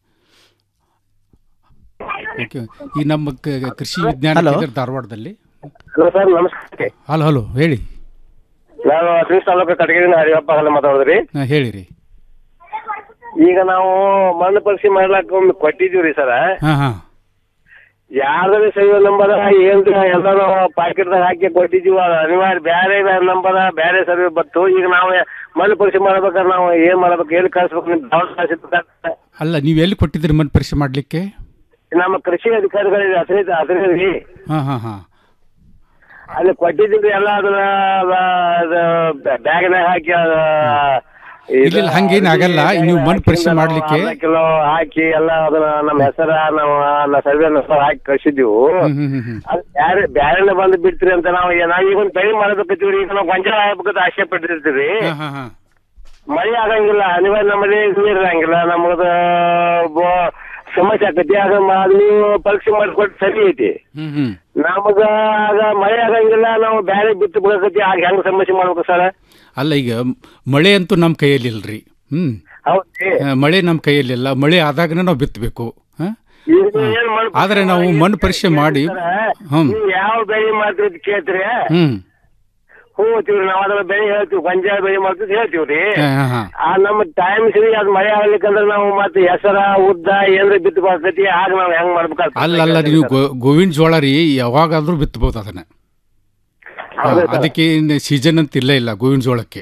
ಓಕೆ ಈ ನಮ್ಮ ಕ- ಕೃಷಿ ವಿಜ್ಞಾನ Hello. ಕೇಂದ್ರ ಧಾರವಾಡದಲ್ಲಿ ಹಲೋ ಸರ್ ನಮಸ್ತೆ ಹಲೋ ಹಲೋ ಹೇಳಿ ನಾನು ಶ್ರೀ ತಾಲೂಕು ಕಟಗಿರಿನ ಹರಿಯಪ್ಪ ಹಲ್ಲ ಮಾತಾಡೋದ್ರಿ ಹಾಂ ಹೇಳಿರಿ ಈಗ ನಾವು ಮಣ್ಣು ಪರೀಕ್ಷೆ ಮಾಡ್ಲಾಕ ಒಮ್ಮೆ ಕೊಟ್ಟಿದೀವ್ರಿ ಸರ ಹಾಂ ಹಾಂ ಯಾರ್ದಾರ ಸೈವ ನಂಬರ್ ಏನ್ರಿ ಎಲ್ಲಾರು ಪಾಕೆಟ್ದಾಗ ಹಾಕಿ ಕೊಟ್ಟಿದೀವಿ ಅದು ಅನಿವಾರ್ಯ ಬ್ಯಾರೆ ಬ್ಯಾರೆ ನಂಬರ್ ಬ್ಯಾರೆ ಸರ್ವೆ ಬತ್ತು ಈಗ ನಾವು ಮಣ್ಣು ಪರೀಕ್ಷೆ ಮಾಡ್ಬೇಕಾದ್ರೆ ನಾವು ಏನ್ ಮಾಡ್ಬೇಕು ಎಲ್ಲಿ ಕಳ್ಸ್ಬೇಕು ನಿಮ್ ಧಾರವಾಡ ಕಳ್ಸಿರ್ಬೇಕು ಅಲ್ಲ ನೀವು ಎಲ್ಲಿ ಕೊಟ್ಟಿದ್ದೀರಿ ಮಣ್ಣು ಪರೀಕ್ಷೆ ಮಾಡಲಿಕ್ಕೆ ನಮ್ಮ ಕೃಷಿ ಅಧಿಕಾರಿಗಳಿಗೆ ಹತ್ರ ಹತ್ರ ರೀ ಹಾಂ ಹಾಂ ಹಾಂ ಅಲ್ಲಿ ಕೊಟ್ಟಿದ್ದೀವಿ ಎಲ್ಲ ಅದನ್ನ ಬ್ಯಾಗ್ನಾಗ ಹಾಕಿ ಅದ ಇಲ್ಲ ಇಲ್ಲ, ಹಂಗೇನ್ ಆಗಲ್ಲ. ನೀವು ಮಣ್ಣು ಪರೀಕ್ಷೆ ಮಾಡ್ಲಿಕ್ಕೆ- ಅರ್ಧ ಕಿಲೋ ಹಾಕಿ ಎಲ್ಲ ಅದನ್ನ ನಮ್ಮ ಹೆಸರ ನಾವು ಸರ್ವೆ ಹೆಸರು ಹಾಕಿ ಕಳ್ಸಿದ್ದೀವಿ ಹ್ಮ್ ಹ್ಮ್ ಹ್ಮ್ ಹ್ಮ್ ಅದು ಬ್ಯಾರೆ ಬ್ಯಾರೆನೆ ಬಂದು ಬಿಡ್ತೀರಿ ಅಂತ ನಾವು ನಾವ್ ಈಗ ಒಂದು ತಳಿ ಮಾಡಬೇಕತ್ತೀವಿ ಈಗ ನಾವು ಗೊಂಜಾಳ ಹಾಕ್ಬೇಕಂತ ಆಸೆ ಪಟ್ಟಿರ್ತೀವಿ ಹಾಂ ಹಾಂ ಹಾಂ ಮಳೆ ಆಗಂಗಿಲ್ಲ ಅನಿವಾರ್ಯ ನಮ್ಮಲ್ಲಿ ನೀರ್ ಇರಂಗಿಲ್ಲ ನಮಗ ಬ- ಸಮಸ್ಯೆ ಆಕತಿ ಆಗ ಮ- ಅದ್ ನೀವು ಪರೀಕ್ಷೆ ಮಾಡಿಕೊಟ್ಟು ಸರಿ ಐತಿ ಹ್ಮ್ ಹ್ಮ್ ನಮಗ ಆಗ ಮಳೆ ಆಗಂಗಿಲ್ಲ ನಾವು ಬ್ಯಾರೆ ಬಿತ್ತು ಬೇಕತಿ ಆಗ ಹೆಂಗ್ ಸಮಸ್ಯೆ ಮಾಡ್ಬೇಕು ಸರ್ ಅಲ್ಲ ಈಗ ಮಳೆ ಅಂತೂ ನಮ್ಮ ಕೈಯಲ್ಲಿ ಇಲ್ರಿ ಹ್ಮ್ ಹೌದ್ರಿ ಆ, ಮಳೆ ನಮ್ಮ ಕೈಯಲ್ಲಿಲ್ಲ ಮಳೆ ಆದಾಗನೇ ನಾವು ಬಿತ್ತಬೇಕು ಈಗ ನೀವ್ ಏನ್ ಮಾಡ್ಬೇಕು? ಆದರೆ ನಾವು ಮಣ್ಣು ಪರೀಕ್ಷೆ ಮಾಡಿ ಹ್ಮ್ ನೀವ್ ಯಾವ ಬೆಳೆ ಮಾಡ್ತೀರಿ ಅಂತ ಕೇಳ್ತೀರಿ ಹ್ಮ್ ಹ್ಞೂ ಅಂತೀವ್ರಿ ನಾವ್ ಅದ್ರ ಬೆಳೆ ಹೇಳ್ತೀವಿ ಗೊಂಜಾಳ ಬೆಳೆ ಮಾಡ್ತೀವಿ ಹೇಳ್ತೀವ್ರಿ ಹಾ, ಹಾ, ಹಾ. ಆ ನಮ್ಮ ಟೈಮ್ ಸರಿ ಅದ್ ಮಳೆ ಆಗ್ಲಿಕ್ಕಂದ್ರ ನಾವು ಮತ್ತೆ ಹೆಸರ ಉದ್ದ ಏನ್ರ ಬಿತ್ತು ಬರ್ತೈತಿ ಆಗ ನಾವ್ ಹೆಂಗ್ ಮಾಡ್ಬೇಕಾಗ್ತದೆ ಅಲ್ಲ ಅಲ್ಲ ನೀವು ಗೋ- ಗೋವಿನ ಜೋಳ ರೀ ಯಾವಾಗಾದ್ರೂ ಬಿತ್ತಬಹುದು ಅದನ್ನ ಹಾ, ಅದಕ್ಕೆ ಸೀಸನ್ ಅಂತ ಇಲ್ಲ ಇಲ್ಲ ಗೋವಿನ ಜೋಳಕ್ಕೆ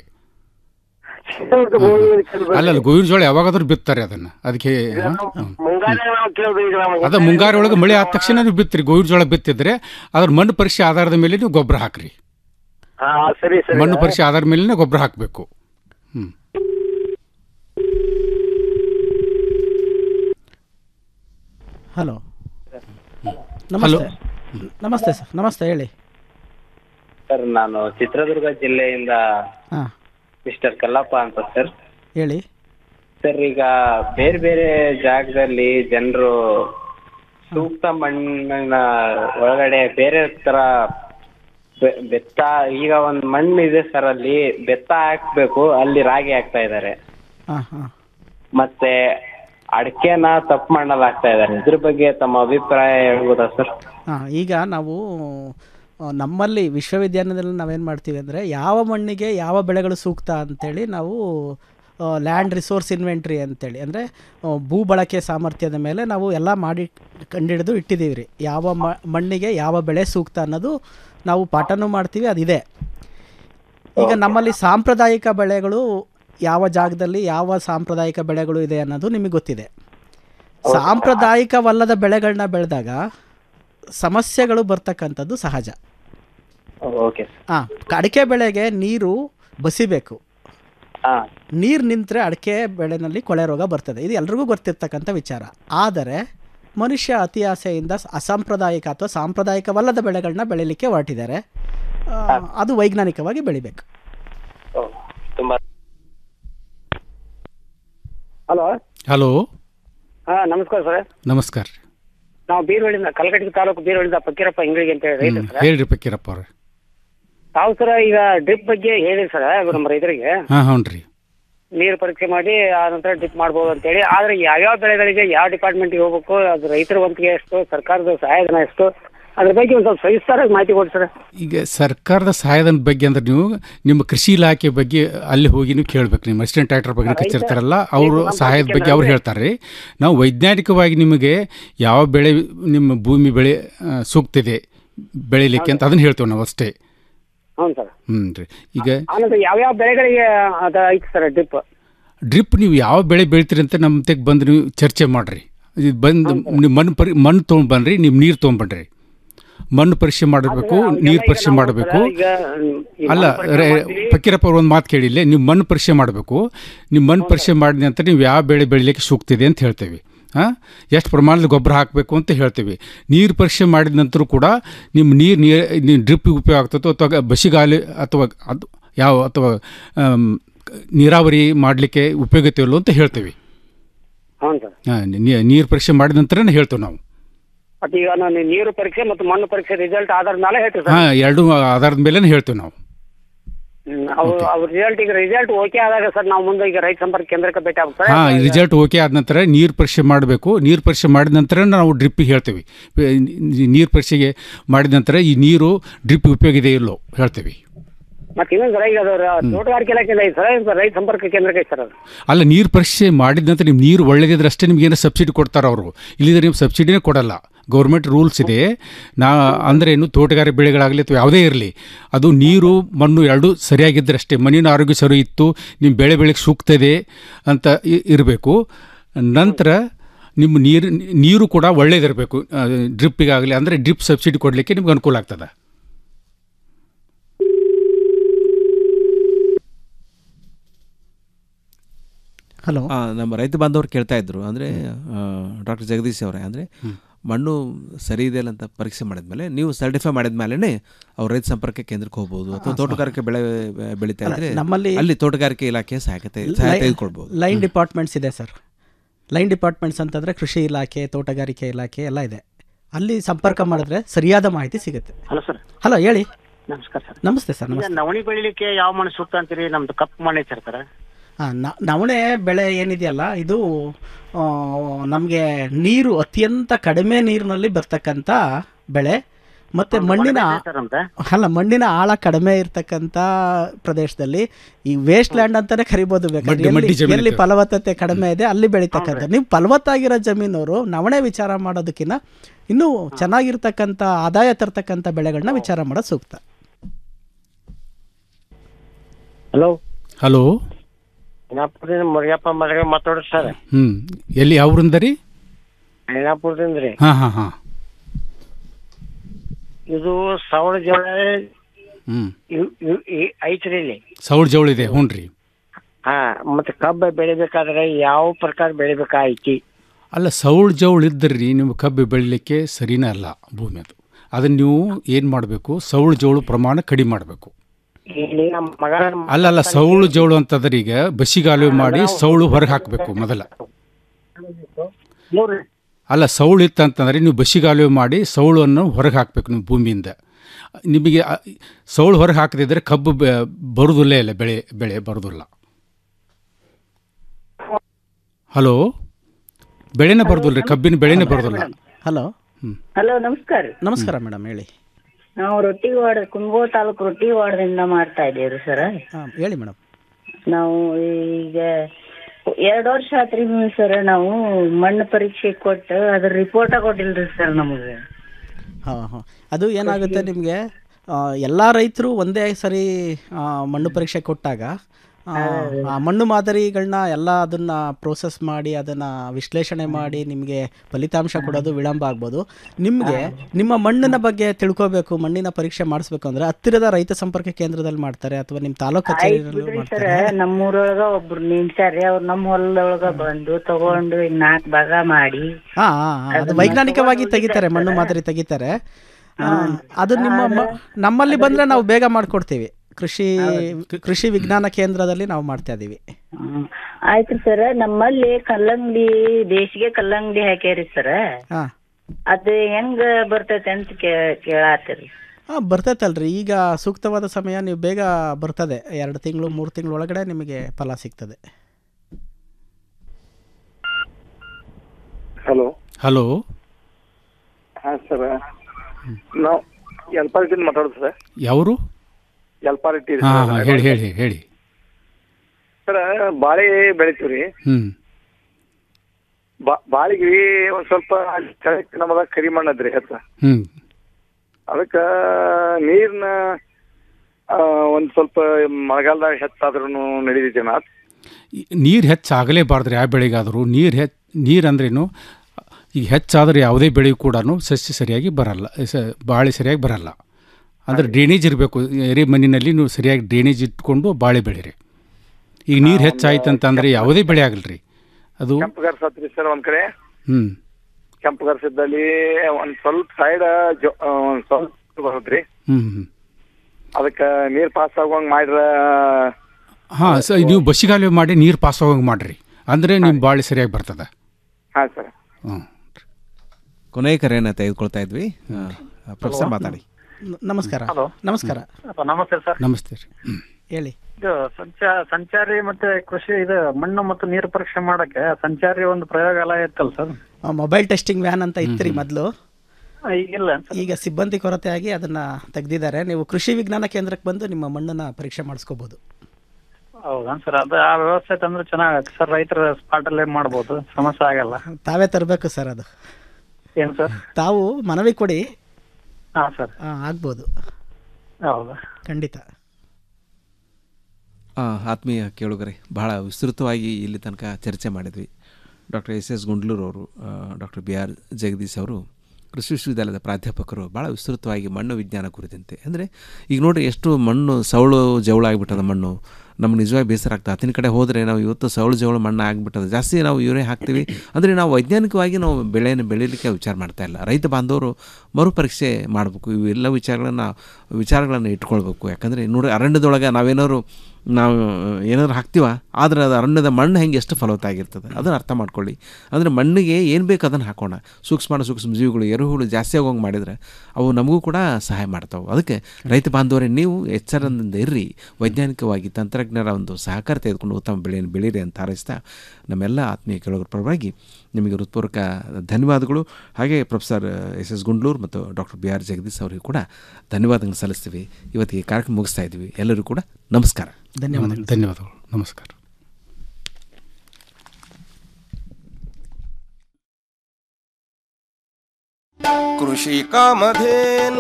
ಅಲ್ಲ ಅಲ್ಲ ಗೋವಿನ ಜೋಳ ಯಾವಾಗಾದ್ರೂ ಬಿತ್ತಾರೆ ಅದನ್ನ ಅದಕ್ಕೆ ಹಾ, ಹ್ಮ್. ಮುಂಗಾರ ನಾವು ಕೇಳ್ದು ಈಗ ನಮ್ಗೆ ಅದ ಮುಂಗಾರು ಒಳಗೆ ಮಳೆ ಆದ ತಕ್ಷಣ ನೀವು ಬಿತ್ತಿರಿ ಗೋವಿನ ಜೋಳ ಬಿತ್ತಿದ್ರೆ ಅದ್ರ ಮಣ್ಣು ಪರೀಕ್ಷೆ ಆಧಾರದ ಮೇಲೆ ನೀವು ಗೊಬ್ಬರ ಹಾಕ್ರಿ ಹಾ ಸರಿ ಸರಿ ಮಣ್ಣು ಪರೀಕ್ಷೆ ಆಧಾರದ ಮೇಲೆ ಗೊಬ್ಬರ ಹಾಕಬೇಕು ಹ್ಮ್ ಹಲೋ ನಮಸ್ತೆ ನಮಸ್ತೆ ಸರ್ ನಮಸ್ತೆ ಹೇಳಿ ಸರ್ ನಾನು ಚಿತ್ರದುರ್ಗ ಜಿಲ್ಲೆಯಿಂದ ಹಾ. ಮಿಸ್ಟರ್ ಕಲ್ಲಪ್ಪ ಅಂತ ಸರ್ ಹೇಳಿ ಸರ್ ಈಗ ಬೇರೆ ಬೇರೆ ಜಾಗದಲ್ಲಿ ಜನರು ಸೂಕ್ತ ಮಣ್ಣಿನ ಒಳಗಡೆ ಬೇರೆ ತರ ಬೆ- ಬೆತ್ತ ಈಗ ಒಂದ್ ಮಣ್ಣು ಇದೆ ಸರ್ ಅಲ್ಲಿ ಬೆತ್ತ ಹಾಕ್ಬೇಕು ಅಲ್ಲಿ ರಾಗಿ ಹಾಕ್ತಾ ಇದ್ದಾರೆ ಹಾಂ ಹಾಂ ಮತ್ತೆ ಅಡಿಕೆನ ತಪ್ಪು ಮಣ್ಣಲ್ಲಿ ಹಾಕ್ತಾ ಇದ್ದಾರೆ ಇದ್ರ ಬಗ್ಗೆ ತಮ್ಮ ಅಭಿಪ್ರಾಯ ಹೇಳ್ಬೋದಾ ಸರ್ ಹಾಂ ಈಗ ನಾವು ಆ, ನಮ್ಮಲ್ಲಿ ವಿಶ್ವವಿದ್ಯಾಲಯದಲ್ಲಿ ನಾವೇನು ಮಾಡ್ತೀವಿ ಅಂದರೆ ಯಾವ ಮಣ್ಣಿಗೆ ಯಾವ ಬೆಳೆಗಳು ಸೂಕ್ತ ಅಂತೇಳಿ ನಾವು ಲ್ಯಾಂಡ್ ರಿಸೋರ್ಸ್ ಇನ್ವೆಂಟ್ರಿ ಅಂತೇಳಿ ಅಂದರೆ ಭೂ ಬಳಕೆ ಸಾಮರ್ಥ್ಯದ ಮೇಲೆ ನಾವು ಎಲ್ಲ ಮಾಡಿ ಕಂಡಿಡಿದು ಇಟ್ಟಿದ್ದೀವಿ ರೀ ಯಾವ ಮ- ಮಣ್ಣಿಗೆ ಯಾವ ಬೆಳೆ ಸೂಕ್ತ ಅನ್ನೋದು ನಾವು ಪಾಠನೂ ಮಾಡ್ತೀವಿ ಅದಿದೆ ಈಗ ನಮ್ಮಲ್ಲಿ ಸಾಂಪ್ರದಾಯಿಕ ಬೆಳೆಗಳು ಯಾವ ಜಾಗದಲ್ಲಿ ಯಾವ ಸಾಂಪ್ರದಾಯಿಕ ಬೆಳೆಗಳು ಇದೆ ಅನ್ನೋದು ನಿಮಗೆ ಗೊತ್ತಿದೆ ಸಾಂಪ್ರದಾಯಿಕವಲ್ಲದ ಬೆಳೆಗಳನ್ನ ಬೆಳೆದಾಗ ಸಮಸ್ಯೆಗಳು ಬರ್ತಕ್ಕಂಥದ್ದು ಸಹಜ ಓಕೆ ಹಾಂ ಅಡಿಕೆ ಬೆಳೆಗೆ ನೀರು ಬಸಿಬೇಕು ಹಾ ನೀರು ನಿಂತರೆ ಅಡಿಕೆ ಬೆಳೆನಲ್ಲಿ ಕೊಳೆ ರೋಗ ಬರ್ತದೆ ಇದು ಎಲ್ರಿಗೂ ಗೊತ್ತಿರ್ತಕ್ಕಂಥ ವಿಚಾರ ಆದರೆ ಮನುಷ್ಯ ಅತಿ ಆಸೆಯಿಂದ ಸ- ಅಸಾಂಪ್ರದಾಯಿಕ ಅಥವಾ ಸಾಂಪ್ರದಾಯಿಕವಲ್ಲದ ಬೆಳೆಗಳನ್ನ ಬೆಳೀಲಿಕ್ಕೆ ಹೊರಟಿದ್ದಾರೆ ಆ, ಅದು ವೈಜ್ಞಾನಿಕವಾಗಿ ಬೆಳಿಬೇಕು ತುಂಬಾ ಹಲೋ ಹಲೋ ಹಾ ನಮಸ್ಕಾರ ಸರ್ ನಮಸ್ಕಾರ ರೀ ನಾವು ಬೀರ್ವಳಿಂದ ಕಲಘಟಗಿ ತಾಲೂಕು ಬೀರ್ವಳಿಂದ ಫಕೀರಪ್ಪ ಇಂಗ್ಳಿಗೆ ಅಂತ ಹೇಳಿ ರೈತ ಹ್ಮ್. ಸರ್ ಹೇಳ್ರಿ ಪಕ್ಕೀರಪ್ಪ ಅವ್ರೆ ತಾವು ಸರ್ ಈಗ ಡ್ರಿಪ್ ಬಗ್ಗೆ ಹೇಳಿರಿ ಸರ್ ನಮ್ಮ ರೈತರಿಗೆ ಹಾಂ ಹ್ಞೂ ರೀ ನೀರು ಪರೀಕ್ಷೆ ಮಾಡಿ ಆ ನಂತರ ಡ್ರಿಪ್ ಮಾಡ್ಬೋದು ಅಂತೇಳಿ ಆದ್ರೆ ಯಾವ್ಯಾವ ಬೆಳೆಗಳಿಗೆ ಯಾವ ಡಿಪಾರ್ಟ್ಮೆಂಟ್ಗೆ ಹೋಗ್ಬೇಕು ಅದು ರೈತರ ವಂತಿಗೆ ಎಷ್ಟು ಸರ್ಕಾರದ ಸಹಾಯಧನ ಎಷ್ಟು ಅದ್ರ ಬಗ್ಗೆ ಒಂದು ಸ್ವಲ್ಪ ಸವಿಸ್ತಾರಾಗಿ ಮಾಹಿತಿ ಕೊಡಿ ಸರ್ ಈಗ ಸರ್ಕಾರದ ಸಹಾಯಧನ ಬಗ್ಗೆ ಅಂದ್ರೆ ನೀವು ನಿಮ್ಮ ಕೃಷಿ ಇಲಾಖೆ ಬಗ್ಗೆ ಅಲ್ಲಿ ಹೋಗಿ ನೀವು ಕೇಳ್ಬೇಕು ನಿಮ್ಮ ಅಸಿಸ್ಟೆಂಟ್ ಡಾಕ್ಟರ್ ಬಗ್ಗೆ ಕಚ್ಚಿರ್ತಾರಲ್ಲ ಅವರು ಸಹಾಯದ ಬಗ್ಗೆ ಅವ್ರು ಹೇಳ್ತಾರೆ ನಾವು ವೈಜ್ಞಾನಿಕವಾಗಿ ನಿಮಗೆ ಯಾವ ಬೆಳೆ ನಿಮ್ಮ ಭೂಮಿ ಬೆಳೆ ಆ, ಸೂಕ್ತ ಇದೆ ಬೆಳಿಲಿಕ್ಕೆ ಅಂತ ಅದನ್ನ ಹೇಳ್ತೇವೆ ನಾವು ಅಷ್ಟೇ ಹ್ಞೂ ಸರ್ ಹ್ಞೂ ರೀ ಈಗ ಆನಂತರ ಯಾವ್ಯಾವ ಬೆಳೆಗಳಿಗೆ ಅದು ಐತಿ ಸರ್ ಡ್ರಿಪ್ ಡ್ರಿಪ್ ನೀವು ಯಾವ ಬೆಳೆ ಬೆಳಿತೀರಿ ಅಂತ ನಮ್ಮ ತೆಗೆ ಬಂದು ನೀವು ಚರ್ಚೆ ಮಾಡಿರಿ ಇದು ಬಂದು ನೀವು ಮಣ್ಣು ಪರಿ ಮಣ್ಣು ತೊಗೊಂಡ್ಬನ್ರಿ ನೀವು ನೀರು ತೊಗೊಂಬನ್ರಿ ಮಣ್ಣು ಪರೀಕ್ಷೆ ಮಾಡಬೇಕು ನೀರು ಪರೀಕ್ಷೆ ಮಾಡಬೇಕು ಅಲ್ಲ ರೇ- ಫಕೀರಪ್ಪ ಅವ್ರು ಒಂದು ಮಾತು ಕೇಳಿಲ್ಲ ನೀವು ಮಣ್ಣು ಪರೀಕ್ಷೆ ಮಾಡಬೇಕು ನೀವು ಮಣ್ಣು ಪರೀಕ್ಷೆ ಮಾಡಿದ ನಂತರ ನೀವು ಯಾವ ಬೆಳೆ ಬೆಳಿಲಿಕ್ಕೆ ಸೂಕ್ತ ಇದೆ ಅಂತ ಹೇಳ್ತೇವೆ ಹಾಂ ಎಷ್ಟು ಪ್ರಮಾಣದ ಗೊಬ್ಬರ ಹಾಕಬೇಕು ಅಂತ ಹೇಳ್ತೀವಿ ನೀರು ಪರೀಕ್ಷೆ ಮಾಡಿದ ನಂತರ ಕೂಡ ನಿಮ್ಮ ನೀರು ನೀರು ನೀವು ಡ್ರಿಪ್ಪಿಗೆ ಉಪಯೋಗ ಆಗ್ತದೋ ಅಥವಾ ಬಸಿಗಾಲಿ ಅಥವಾ ಅದು ಯಾವ ಅಥವಾ ಆಮ್, ನೀರಾವರಿ ಮಾಡಲಿಕ್ಕೆ ಉಪಯೋಗತೆ ಇಲ್ಲೋ ಅಂತ ಹೇಳ್ತೇವೆ ಹ್ಞೂ ಸರ್ ಹಾಂ ನೀರು ಪರೀಕ್ಷೆ ಮಾಡಿದ ನಂತರನೇ ಹೇಳ್ತೇವೆ ನಾವು ಮತ್ತೆ ಈಗ ನಾನು ನೀರು ಪರೀಕ್ಷೆ ಮತ್ತು ಮಣ್ಣು ಪರೀಕ್ಷೆ ರಿಸಲ್ಟ್ ಆಧಾರದ ಮೇಲೆ ಹೇಳ್ತೀವಿ ಸರ್ ಹಾಂ ಎರಡು ಆಧಾರದ ಮೇಲೆ ಹೇಳ್ತೇವೆ ನಾವು ಹ್ಮ್, ಅವು ಅವ್ರ ರಿಸಲ್ಟ್ ಈಗ ರಿಸಲ್ಟ್ ಓಕೆ ಆದಾಗ ಸರ್ ನಾವು ಮುಂದೆ ಈಗ ರೈತ ಸಂಪರ್ಕ ಕೇಂದ್ರಕ್ಕೆ ಭೇಟಿ ಆಗ್ಬೇಕು ಹಾಂ ರಿಸಲ್ಟ್ ಓಕೆ ಆದ ನಂತರ ನೀರು ಪರೀಕ್ಷೆ ಮಾಡಬೇಕು ನೀರು ಪರೀಕ್ಷೆ ಮಾಡಿದ ನಂತರ ನಾವು ಡ್ರಿಪ್ಪಿಗೆ ಹೇಳ್ತೇವೆ ನೀರು ಪರೀಕ್ಷೆಗೆ ಮಾಡಿದ ನಂತರ ಈ ನೀರು ಡ್ರಿಪ್ ಉಪಯೋಗ ಇದೆ ಇಲ್ಲೋ ಹೇಳ್ತೇವೆ ಮತ್ತೆ ಇನ್ನೊಂದು ಸರ್ ಈಗ ಅದು ರ- ತೋಟಗಾರಿಕೆ ಇಲಾಖೆಯಿಂದ ಐತೆ ಸರ್ ಇದು ರೈತ ಸಂಪರ್ಕ ಕೇಂದ್ರಕ್ಕೆ ಐತೆ ಸರ್ ಅದು ಅಲ್ಲ ನೀರು ಪರೀಕ್ಷೆ ಮಾಡಿದ ನಂತರ ನಿಮ್ಮ ನೀರು ಒಳ್ಳೆದಿದ್ರೆ ಅಷ್ಟೇ ನಿಮ್ಗೆ ಏನೋ ಸಬ್ಸಿಡಿ ಕೊಡ್ತಾರೆ ಅವರು ಇಲ್ಲಿದ್ರೆ ನೀವು ಸಬ್ಸಿಡಿನೇ ಕೊಡಲ್ಲ ಗೌರ್ಮೆಂಟ್ ರೂಲ್ಸ್ ಇದೆ ನಾ ಅಂದರೆ ಏನು ತೋಟಗಾರಿಕೆ ಬೆಳೆಗಳಾಗಲಿ ಅಥವಾ ಯಾವುದೇ ಇರಲಿ ಅದು ನೀರು ಮಣ್ಣು ಎರಡೂ ಸರಿಯಾಗಿದ್ದರೆ ಅಷ್ಟೇ ಮಣ್ಣಿನ ಆರೋಗ್ಯ ಸರಿ ಇತ್ತು ನಿಮ್ಮ ಬೆಳೆ ಬೆಳೆಗೆ ಸೂಕ್ತ ಇದೆ ಅಂತ ಇರಬೇಕು ನಂತರ ನಿಮ್ಮ ನೀರು ನೀರು ಕೂಡ ಒಳ್ಳೇದಿರಬೇಕು ಡ್ರಿಪ್ಪಿಗಾಗಲಿ ಅಂದರೆ ಡ್ರಿಪ್ ಸಬ್ಸಿಡಿ ಕೊಡಲಿಕ್ಕೆ ನಿಮ್ಗೆ ಅನುಕೂಲ ಆಗ್ತದೆ ಹಲೋ ನಮ್ಮ ರೈತ ಬಾಂಧವರು ಕೇಳ್ತಾ ಇದ್ರು ಅಂದರೆ ಡಾಕ್ಟರ್ ಜಗದೀಶ್ ಅವರೇ ಅಂದರೆ ಮಣ್ಣು ಸರಿ ಇದೆಯಲ್ಲ ಅಂತ ಪರೀಕ್ಷೆ ಮಾಡಿದ್ಮೇಲೆ ನೀವು ಸರ್ಟಿಫೈ ಮಾಡಿದ್ಮೇಲೆ ಅವ್ರು ರೈತ ಸಂಪರ್ಕ ಕೇಂದ್ರಕ್ಕೆ ಹೋಗ್ಬೋದು ಅಥವಾ ತೋಟಗಾರಿಕೆ ಬೆಳೆ ಬೆಳೀತಾ ಅಲ್ಲ, ಇದ್ರೆ ನಮ್ಮಲ್ಲಿ- ಅಲ್ಲಿ ತೋಟಗಾರಿಕೆ ಇಲಾಖೆ ಸಹಾಯಕತೆ ಸಹಾಯ ತೆಗೆದುಕೊಳ್ಬೋದು ಲೈನ್ ಡಿಪಾರ್ಟ್ಮೆಂಟ್ಸ್ ಇದೆ ಸರ್ ಲೈನ್ ಡಿಪಾರ್ಟ್ಮೆಂಟ್ಸ್ ಅಂತಂದರೆ ಕೃಷಿ ಇಲಾಖೆ ತೋಟಗಾರಿಕೆ ಇಲಾಖೆ ಎಲ್ಲ ಇದೆ ಅಲ್ಲಿ ಸಂಪರ್ಕ ಮಾಡಿದ್ರೆ ಸರಿಯಾದ ಮಾಹಿತಿ ಸಿಗುತ್ತೆ ಹಲೋ ಸರ್ ಹಲೋ ಹೇಳಿ ನಮಸ್ಕಾರ ಸರ್ ನಮಸ್ತೆ ಸರ್ ಈಗ ನಮಸ್ತೆ ನವಣಿ ಬೆಳಿಲಿಕ್ಕೆ ಯಾವ ಮಣ್ಣು ಸೂಕ್ತ ಅಂತೀರಿ ನಮ್ದು ಕಪ್ಪು ಮಣ್ಣು ಐತೆ ಸರ್ ಹಾಂ ನವಣೆ ಬೆಳೆ ಏನಿದೆಯಲ್ಲ ಇದು ನಮಗೆ ನೀರು ಅತ್ಯಂತ ಕಡಿಮೆ ನೀರಿನಲ್ಲಿ ಬರ್ತಕ್ಕಂಥ ಬೆಳೆ ಮತ್ತು ಮಣ್ಣಿನ ಅಲ್ಲ ಮಣ್ಣಿನ ಆಳ ಕಡಿಮೆ ಇರ್ತಕ್ಕಂಥ ಪ್ರದೇಶದಲ್ಲಿ ಈ ವೇಸ್ಟ್ ಲ್ಯಾಂಡ್ ಅಂತಾನೆ ಕರಿಬೋದು ಬೇಕಾದ್ರೆ ಮಡ್ಡಿ- ಮಡ್ಡಿ ಎಲ್ಲಿ- ಜಮೀನು ಎಲ್ಲಿ ಇರ್ತವೆ. ಫಲವತ್ತತೆ ಕಡಿಮೆ ಇದೆ ಅಲ್ಲಿ ಬೆಳೀತಕ್ಕಂಥ ನೀವು ಫಲವತ್ತಾಗಿರೋ ಜಮೀನವರು ನವಣೆ ವಿಚಾರ ಮಾಡೋದಕ್ಕಿಂತ ಇನ್ನೂ ಚೆನ್ನಾಗಿರ್ತಕ್ಕಂಥ ಆದಾಯ ತರ್ತಕ್ಕಂಥ ಬೆಳೆಗಳನ್ನ ವಿಚಾರ ಮಾಡೋದು ಸೂಕ್ತ ಹಲೋ ಹಲೋ ಐನಾಪುರದಿಂದ ಮುರಿಯಪ್ಪ ಮದ್ವೆ ಮಾತಾಡ್ರಿ ಸರ್ ಹ್ಞೂ ಎಲ್ಲಿ ಯಾವ್ರಿಂದ ರೀ ಐನಾಪುರದಿಂದ ರೀ ಹಾಂ ಹಾಂ ಹಾಂ ಇದು ಸೌಳ ಜೋಳ ಹ್ಞೂ ಇವ್- ಇವ್- ಈ- ಐತ್ರಿ ಇಲ್ಲಿ ಸೌಳ ಜವಳ ಇದೆ ಹ್ಞೂ ರೀ ಹಾ ಮತ್ತೆ ಕಬ್ಬ ಬೆಳಿಬೇಕಾದ್ರೆ ಯಾವ ಪ್ರಕಾರ ಬೆಳಿಬೇಕಾಯ್ತಿ ಅಲ್ಲ ಸೌಳ್ ಜವಳ ಇದ್ದರ್ರಿ ನೀವು ಕಬ್ಬು ಬೆಳಿಲಿಕ್ಕೆ ಸರಿನೇ ಅಲ್ಲ ಭೂಮಿ ಅದು ಅದನ್ನು ನೀವು ಏನು ಮಾಡಬೇಕು ಸೌಳ್ ಜವಳು ಪ್ರಮಾಣ ಕಡಿಮೆ ಮಾಡಬೇಕು ಇಲ್ಲಿ ನಮ್ಮ ಮಗ ಅಲ್ಲ ಅಲ್ಲ ಸೌಳು ಜವಳು ಅಂತಂದ್ರೆ ಈಗ ಬಸಿಗಾಲುವೆ ಮಾಡಿ ಸೌಳು ಹೊರಗೆ ಹಾಕಬೇಕು ಮೊದಲ ನೋಡ್ರಿ ಅಲ್ಲ ಸೌಳು ಇತ್ತಂತಂದರೆ ನೀವು ಬಸಿಗಾಲುವೆ ಮಾಡಿ ಸೌಳನ್ನು ಹೊರಗೆ ಹಾಕಬೇಕು ನೀವು ಭೂಮಿಯಿಂದ ನಿಮಗೆ ಆ- ಸೌಳು ಹೊರಗೆ ಹಾಕದಿದ್ದರೆ ಕಬ್ಬು ಬೆ- ಬರುದಿಲ್ಲೇ ಇಲ್ಲ ಬೆಳೆ ಬೆಳೆ ಬರೋದಿಲ್ಲ ಹಲೋ ಬೆಳೆನೇ ಬರೋದಿಲ್ಲ ರೀ ಕಬ್ಬಿನ ಬೆಳೆನೇ ಬರೋದಿಲ್ಲ ಹಲೋ ಹಲೋ ನಮಸ್ಕಾರ ನಮಸ್ಕಾರ ಮೇಡಮ್ ಹೇಳಿ ನಾವು ರೊಟ್ಟಿ ವಾರ್ಡ್ ಕುಂದಗೋಳ ತಾಲೂಕು ರೊಟ್ಟಿ ವಾರ್ಡ್ದಿಂದ ಮಾಡ್ತಾ ಇದ್ದೀವಿ ಸರ್ ಹಾಂ ಹೇಳಿ ಮೇಡಮ್ ನಾವು ಈಗ ಎರಡು ವರ್ಷ ಆತ್ರಿ ಸರ್ ನಾವು ಮಣ್ಣು ಪರೀಕ್ಷೆ ಕೊಟ್ಟು ಅದ್ರ ರಿಪೋರ್ಟ ಕೊಟ್ಟಿಲ್ರಿ ಸರ್ ನಮಗೆ ಹಾಂ ಹಾಂ ಅದು ಏನಾಗುತ್ತೆ ನಿಮಗೆ ಎಲ್ಲ ರೈತರು ಒಂದೇ ಸರಿ ಆ, ಮಣ್ಣು ಪರೀಕ್ಷೆ ಕೊಟ್ಟಾಗ ಆ, ಆ ಮಣ್ಣು ಮಾದರಿಗಳನ್ನ ಎಲ್ಲ ಅದನ್ನ ಪ್ರೋಸೆಸ್ ಮಾಡಿ ಅದನ್ನು ವಿಶ್ಲೇಷಣೆ ಮಾಡಿ ನಿಮಗೆ ಫಲಿತಾಂಶ ಕೊಡೋದು ವಿಳಂಬ ಆಗ್ಬೋದು ನಿಮಗೆ ನಿಮ್ಮ ಮಣ್ಣಿನ ಬಗ್ಗೆ ತಿಳ್ಕೋಬೇಕು ಮಣ್ಣಿನ ಪರೀಕ್ಷೆ ಮಾಡಿಸ್ಬೇಕು ಅಂದರೆ ಹತ್ತಿರದ ರೈತ ಸಂಪರ್ಕ ಕೇಂದ್ರದಲ್ಲಿ ಮಾಡ್ತಾರೆ ಅಥವಾ ನಿಮ್ಮ ತಾಲೂಕು ಆಯ್ತು ಕಚೇರಿಯಲ್ಲೂ ಬಿಡ್ರಿ ಸರ್ ಮಾಡ್ತಾರೆ ನಮ್ಮೂರೊಳಗ ಒಬ್ರು ನಿಂತಾರ್ರಿ ಅವ್ರು ನಮ್ಮ ಹೊಲದೊಳಗ ಬಂದು ತಗೊಂಡು ಈಗ ನಾಲ್ಕು ಭಾಗ ಮಾಡಿ ಹಾ ಹಾ, ಹಾ. ಅದು ವೈಜ್ಞಾನಿಕವಾಗಿ ತೆಗಿತಾರೆ ಮಣ್ಣು ಮಾದರಿ ತೆಗಿತಾರೆ ಆ, ಅದು ನಿಮ್ಮ ಮ- ನಮ್ಮಲ್ಲಿ ಬಂದ್ರೆ ನಾವು ಬೇಗ ಮಾಡ್ಕೊಡ್ತೀವಿ ಕೃಷಿ ಕೃಷಿ ವಿಜ್ಞಾನ ಕೇಂದ್ರದಲ್ಲಿ ನಾವು ಮಾಡ್ತಾ ಇದೀವಿ ಹ್ಮ್. ಆಯ್ತು ಸರ್ ನಮ್ಮಲ್ಲಿ ಕಲ್ಲಂಗಡಿ ಬೇಸಿಗೆ ಕಲ್ಲಂಗಡಿ ಹಾಕ್ಯಾರಿ ಸರ್ ಹಾ ಅದು ಹೆಂಗ ಬರ್ತೈತೆ ಅಂತ ಕೇ- ಕೇಳಾತ್ತೀರಿ ಹಾಂ ಬರ್ತೈತಲ್ರಿ ಈಗ ಸೂಕ್ತವಾದ ಸಮಯ ನೀವು ಬೇಗ ಬರ್ತದೆ ಎರಡು ತಿಂಗಳು ಮೂರು ತಿಂಗಳ ಒಳಗಡೆ ನಿಮಗೆ ಫಲ ಸಿಗ್ತದೆ ಹಲೋ ಹಲೋ ಹಾಂ ಸರ್ ನಾವು ಎಲ್ಪಾರಿಟಿಂದ ಮಾತಾಡೋದು ಸರ್ ಯಾವರು ಎಲ್ಪಾರಿಟಿ ಹಾಂ ಹಾಂ ಹೇಳಿ ಹೇಳಿ ಹೇಳಿ ಸರ್ ಬಾಳೆ ಬೆಳಿತೀವಿ ರೀ ಹ್ಞೂ ಬಾ ಬಾಳಿಗೆ ಒಂದು ಸ್ವಲ್ಪ ಕೆಳಕ್ಕೆ ನಮ್ಮದ ಕರಿ ಮಣ್ಣು ಅದ್ರಿ ಹೆಚ್ಚ ಹ್ಞೂ ಅದಕ್ಕೆ ನೀರಿನ ಒಂದು ಸ್ವಲ್ಪ ಮಳೆಗಾಲದಾಗ ಹೆಚ್ಚಾದ್ರೂ ನಡೀತೈತಿ ನಾ ನೀರು ಹೆಚ್ಚಾಗಲೇಬಾರ್ದು ಯಾವ ಬೆಳೆಗಾದರೂ ನೀರು ಹೆಚ್ಚು ನೀರು ಅಂದ್ರೇನು ಈಗ ಹೆಚ್ಚಾದರೆ ಯಾವುದೇ ಬೆಳೆಯೂ ಕೂಡ ಸಸ್ಯ ಸರಿಯಾಗಿ ಬರಲ್ಲ ಸ ಬಾಳೆ ಸರಿಯಾಗಿ ಬರಲ್ಲ ಅಂದರೆ ಡ್ರೈನೇಜ್ ಇರಬೇಕು ಎರೆ ಮಣ್ಣಿನಲ್ಲಿ ನೀವು ಸರಿಯಾಗಿ ಡ್ರೈನೇಜ್ ಇಟ್ಕೊಂಡು ಬಾಳೆ ಬೆಳೀರಿ ಈಗ ನೀರು ಹೆಚ್ಚಾಯ್ತು ಅಂತಂದರೆ ಯಾವುದೇ ಬೆಳೆ ಆಗಲ್ರಿ ಅದು ಕೆಂಪು ಗರ್ಸತ್ರಿ ಸರ್ ಒಂದ್ ಕಡೆ ಹ್ಞೂ ಕೆಂಪು ಗರ್ಸದಲ್ಲಿ ಒಂದ್ ಸ್ವಲ್ಪ ಸೈಡ್ ಒಂದ್ ಸ್ವಲ್ಪ ಬರುತ್ರಿ ಹ್ಞೂ ಹ್ಞೂ ಅದಕ್ಕೆ ನೀರ್ ಪಾಸ್ ಆಗುವಂಗ್ ಮಾಡ್ರ ಹಾಂ ಸ ನೀವು ಬಸಿಗಾಲುವೆ ಮಾಡಿ ನೀರು ಪಾಸ್ ಹೋಗಂಗೆ ಮಾಡಿರಿ ಅಂದರೆ ನಿಮ್ಮ ಬಾಳೆ ಸರಿಯಾಗಿ ಬರ್ತದೆ ಹಾ ಸರ್ ಹ್ಞೂ ಕೊನೆಯ ಕರೆಯನ್ನು ತೆಗೆದುಕೊಳ್ತಾ ಇದ್ವಿ ಆ, ಪ್ರೊಫೆಸರ್ ಮಾತಾಡಿ ನ- ನಮಸ್ಕಾರ ಹಲೋ. ನಮಸ್ಕಾರ ನಮಸ್ತೆ ಸರ್ ನಮಸ್ತೆ ರೀ ಹೇಳಿ ಇದು ಸಂಚಾರ ಸಂಚಾರಿ ಮತ್ತೆ ಕೃಷಿ ಇದು ಮಣ್ಣು ಮತ್ತು ನೀರು ಪರೀಕ್ಷೆ ಮಾಡಕ್ಕೆ ಸಂಚಾರಿ ಒಂದು ಪ್ರಯೋಗಾಲಯ ಇತ್ತಲ್ಲ ಸರ್ ಮೊಬೈಲ್ ಟೆಸ್ಟಿಂಗ್ ವ್ಯಾನ್ ಅಂತ ಇತ್ತು ಮೊದಲು ಈಗಿಲ್ಲ ಈಗ ಸಿಬ್ಬಂದಿ ಕೊರತೆ ಆಗಿ ಅದನ್ನ ತೆಗೆದಿದ್ದಾರೆ ನೀವು ಕೃಷಿ ವಿಜ್ಞಾನ ಕೇಂದ್ರಕ್ಕೆ ಬಂದು ನಿಮ್ಮ ಮಣ್ಣನ್ನ ಪರೀಕ್ಷೆ ಮಾಡಿಸ್ಕೋಬಹುದು ಹೌದಾ ಸರ್ ಅದು ಆ ವ್ಯವಸ್ಥೆ ತಂದ್ರೆ ಚೆನ್ನಾಗತ್ತೆ ಸರ್ ರೈತರ ಸ್ಪಾಟ್ ಅಲ್ಲೇ ಮಾಡ್ಬೋದು ಸಮಸ್ಯೆ ಆಗಲ್ಲ ತಾವೇ ತರಬೇಕು ಸರ್ ಅದು ಏನ್ ಸರ್ ತಾವು ಮನವಿ ಕೊಡಿ ಹಾ ಸರ್ ಆ, ಆಗ್ಬೋದು ಹೌದಾ ಖಂಡಿತ ಆ, ಆತ್ಮೀಯ ಕೇಳುಗರೆ ಬಹಳ ವಿಸ್ತೃತವಾಗಿ ಇಲ್ಲಿ ತನಕ ಚರ್ಚೆ ಮಾಡಿದ್ವಿ ಡಾಕ್ಟರ್ ಎಸ್ ಎಸ್ ಗುಂಡ್ಲೂರ್ ಅವರು ಡಾಕ್ಟರ್ ಬಿ ಆರ್ ಜಗದೀಶ್ ಅವರು ಕೃಷಿ ವಿಶ್ವವಿದ್ಯಾಲಯದ ಪ್ರಾಧ್ಯಾಪಕರು ಭಾಳ ವಿಸ್ತೃತವಾಗಿ ಮಣ್ಣು ವಿಜ್ಞಾನ ಕುರಿತಂತೆ ಅಂದರೆ ಈಗ ನೋಡಿ ಎಷ್ಟು ಮಣ್ಣು ಸೌಳು ಜವಳ ಆಗಿಬಿಟ್ಟದ ಮಣ್ಣು ನಮ್ಗೆ ನಿಜವಾಗಿ ಬೇಸರ ಆಗ್ತದೆ ಹತ್ತಿನ ಕಡೆ ಹೋದರೆ ನಾವು ಇವತ್ತು ಸವಳು ಜವಳು ಮಣ್ಣು ಆಗಿಬಿಟ್ಟದೆ ಜಾಸ್ತಿ ನಾವು ಯೂರಿಯಾ ಹಾಕ್ತೀವಿ ಅಂದರೆ ನಾವು ವೈಜ್ಞಾನಿಕವಾಗಿ ನಾವು ಬೆಳೆಯನ್ನು ಬೆಳೀಲಿಕ್ಕೆ ವಿಚಾರ ಮಾಡ್ತಾ ಇಲ್ಲ ರೈತ ಬಾಂಧವರು ಮರುಪರೀಕ್ಷೆ ಮಾಡಬೇಕು ಇವೆಲ್ಲ ವಿಚಾರಗಳನ್ನು ವಿಚಾರಗಳನ್ನು ಇಟ್ಕೊಳ್ಬೇಕು ಯಾಕಂದರೆ ನೋಡಿ ಅರಣ್ಯದೊಳಗೆ ನಾವೇನಾದ್ರು ನಾವು ಏನಾದ್ರು ಹಾಕ್ತೀವ ಆದರೆ ಅದು ಅರಣ್ಯದ ಮಣ್ಣು ಹೆಂಗೆ ಎಷ್ಟು ಫಲವತ್ತಾಗಿರ್ತದೆ ಅದನ್ನು ಅರ್ಥ ಮಾಡ್ಕೊಳ್ಳಿ ಅಂದರೆ ಮಣ್ಣಿಗೆ ಏನು ಬೇಕು ಅದನ್ನು ಹಾಕೋಣ ಸೂಕ್ಷ್ಮ ಸೂಕ್ಷ್ಮ ಜೀವಿಗಳು ಎರೆಹುಳು ಜಾಸ್ತಿ ಆಗೋಂಗೆ ಮಾಡಿದರೆ ಅವು ನಮಗೂ ಕೂಡ ಸಹಾಯ ಮಾಡ್ತಾವೆ ಅದಕ್ಕೆ ರೈತ ಬಾಂಧವರೇ ನೀವು ಎಚ್ಚರದಿಂದ ಇರ್ರಿ ವೈಜ್ಞಾನಿಕವಾಗಿ ತಂತ್ರಜ್ಞರ ಒಂದು ಸಹಕಾರ ತೆಗೆದುಕೊಂಡು ಉತ್ತಮ ಬೆಳೆಯನ್ನು ಬೆಳೀರಿ ಅಂತ ಹಾರೈಸ್ತಾ ನಮ್ಮೆಲ್ಲ ಆತ್ಮೀಯ ಕೇಳೋರ ಪರವಾಗಿ ನಿಮಗೆ ಹೃತ್ಪೂರ್ವಕ ಧನ್ಯವಾದಗಳು ಹಾಗೆ ಪ್ರೊಫೆಸರ್ ಎಸ್ ಎಸ್ ಗುಂಡ್ಲೂರು ಮತ್ತು ಡಾಕ್ಟರ್ ಬಿ ಆರ್ ಜಗದೀಶ್ ಅವರಿಗೂ ಕೂಡ ಧನ್ಯವಾದಗಳು ಸಲ್ಲಿಸ್ತೀವಿ ಇವತ್ತಿಗೆ ಕಾರ್ಯಕ್ರಮ ಮುಗಿಸ್ತಾ ಇದ್ದೀವಿ ಎಲ್ಲರಿಗೂ ಕೂಡ ನಮಸ್ಕಾರ ಧನ್ಯವಾದಗಳು ಧನ್ಯವಾದಗಳು ನಮಸ್ಕಾರ ಕೃಷಿ ಕಾಮಧೇನು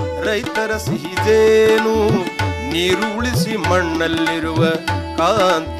ರೈತರ ಸಿಹಿದೇನು ನೀರು ಉಳಿಸಿ ಮಣ್ಣಲ್ಲಿರುವ ಕಾಂತಿ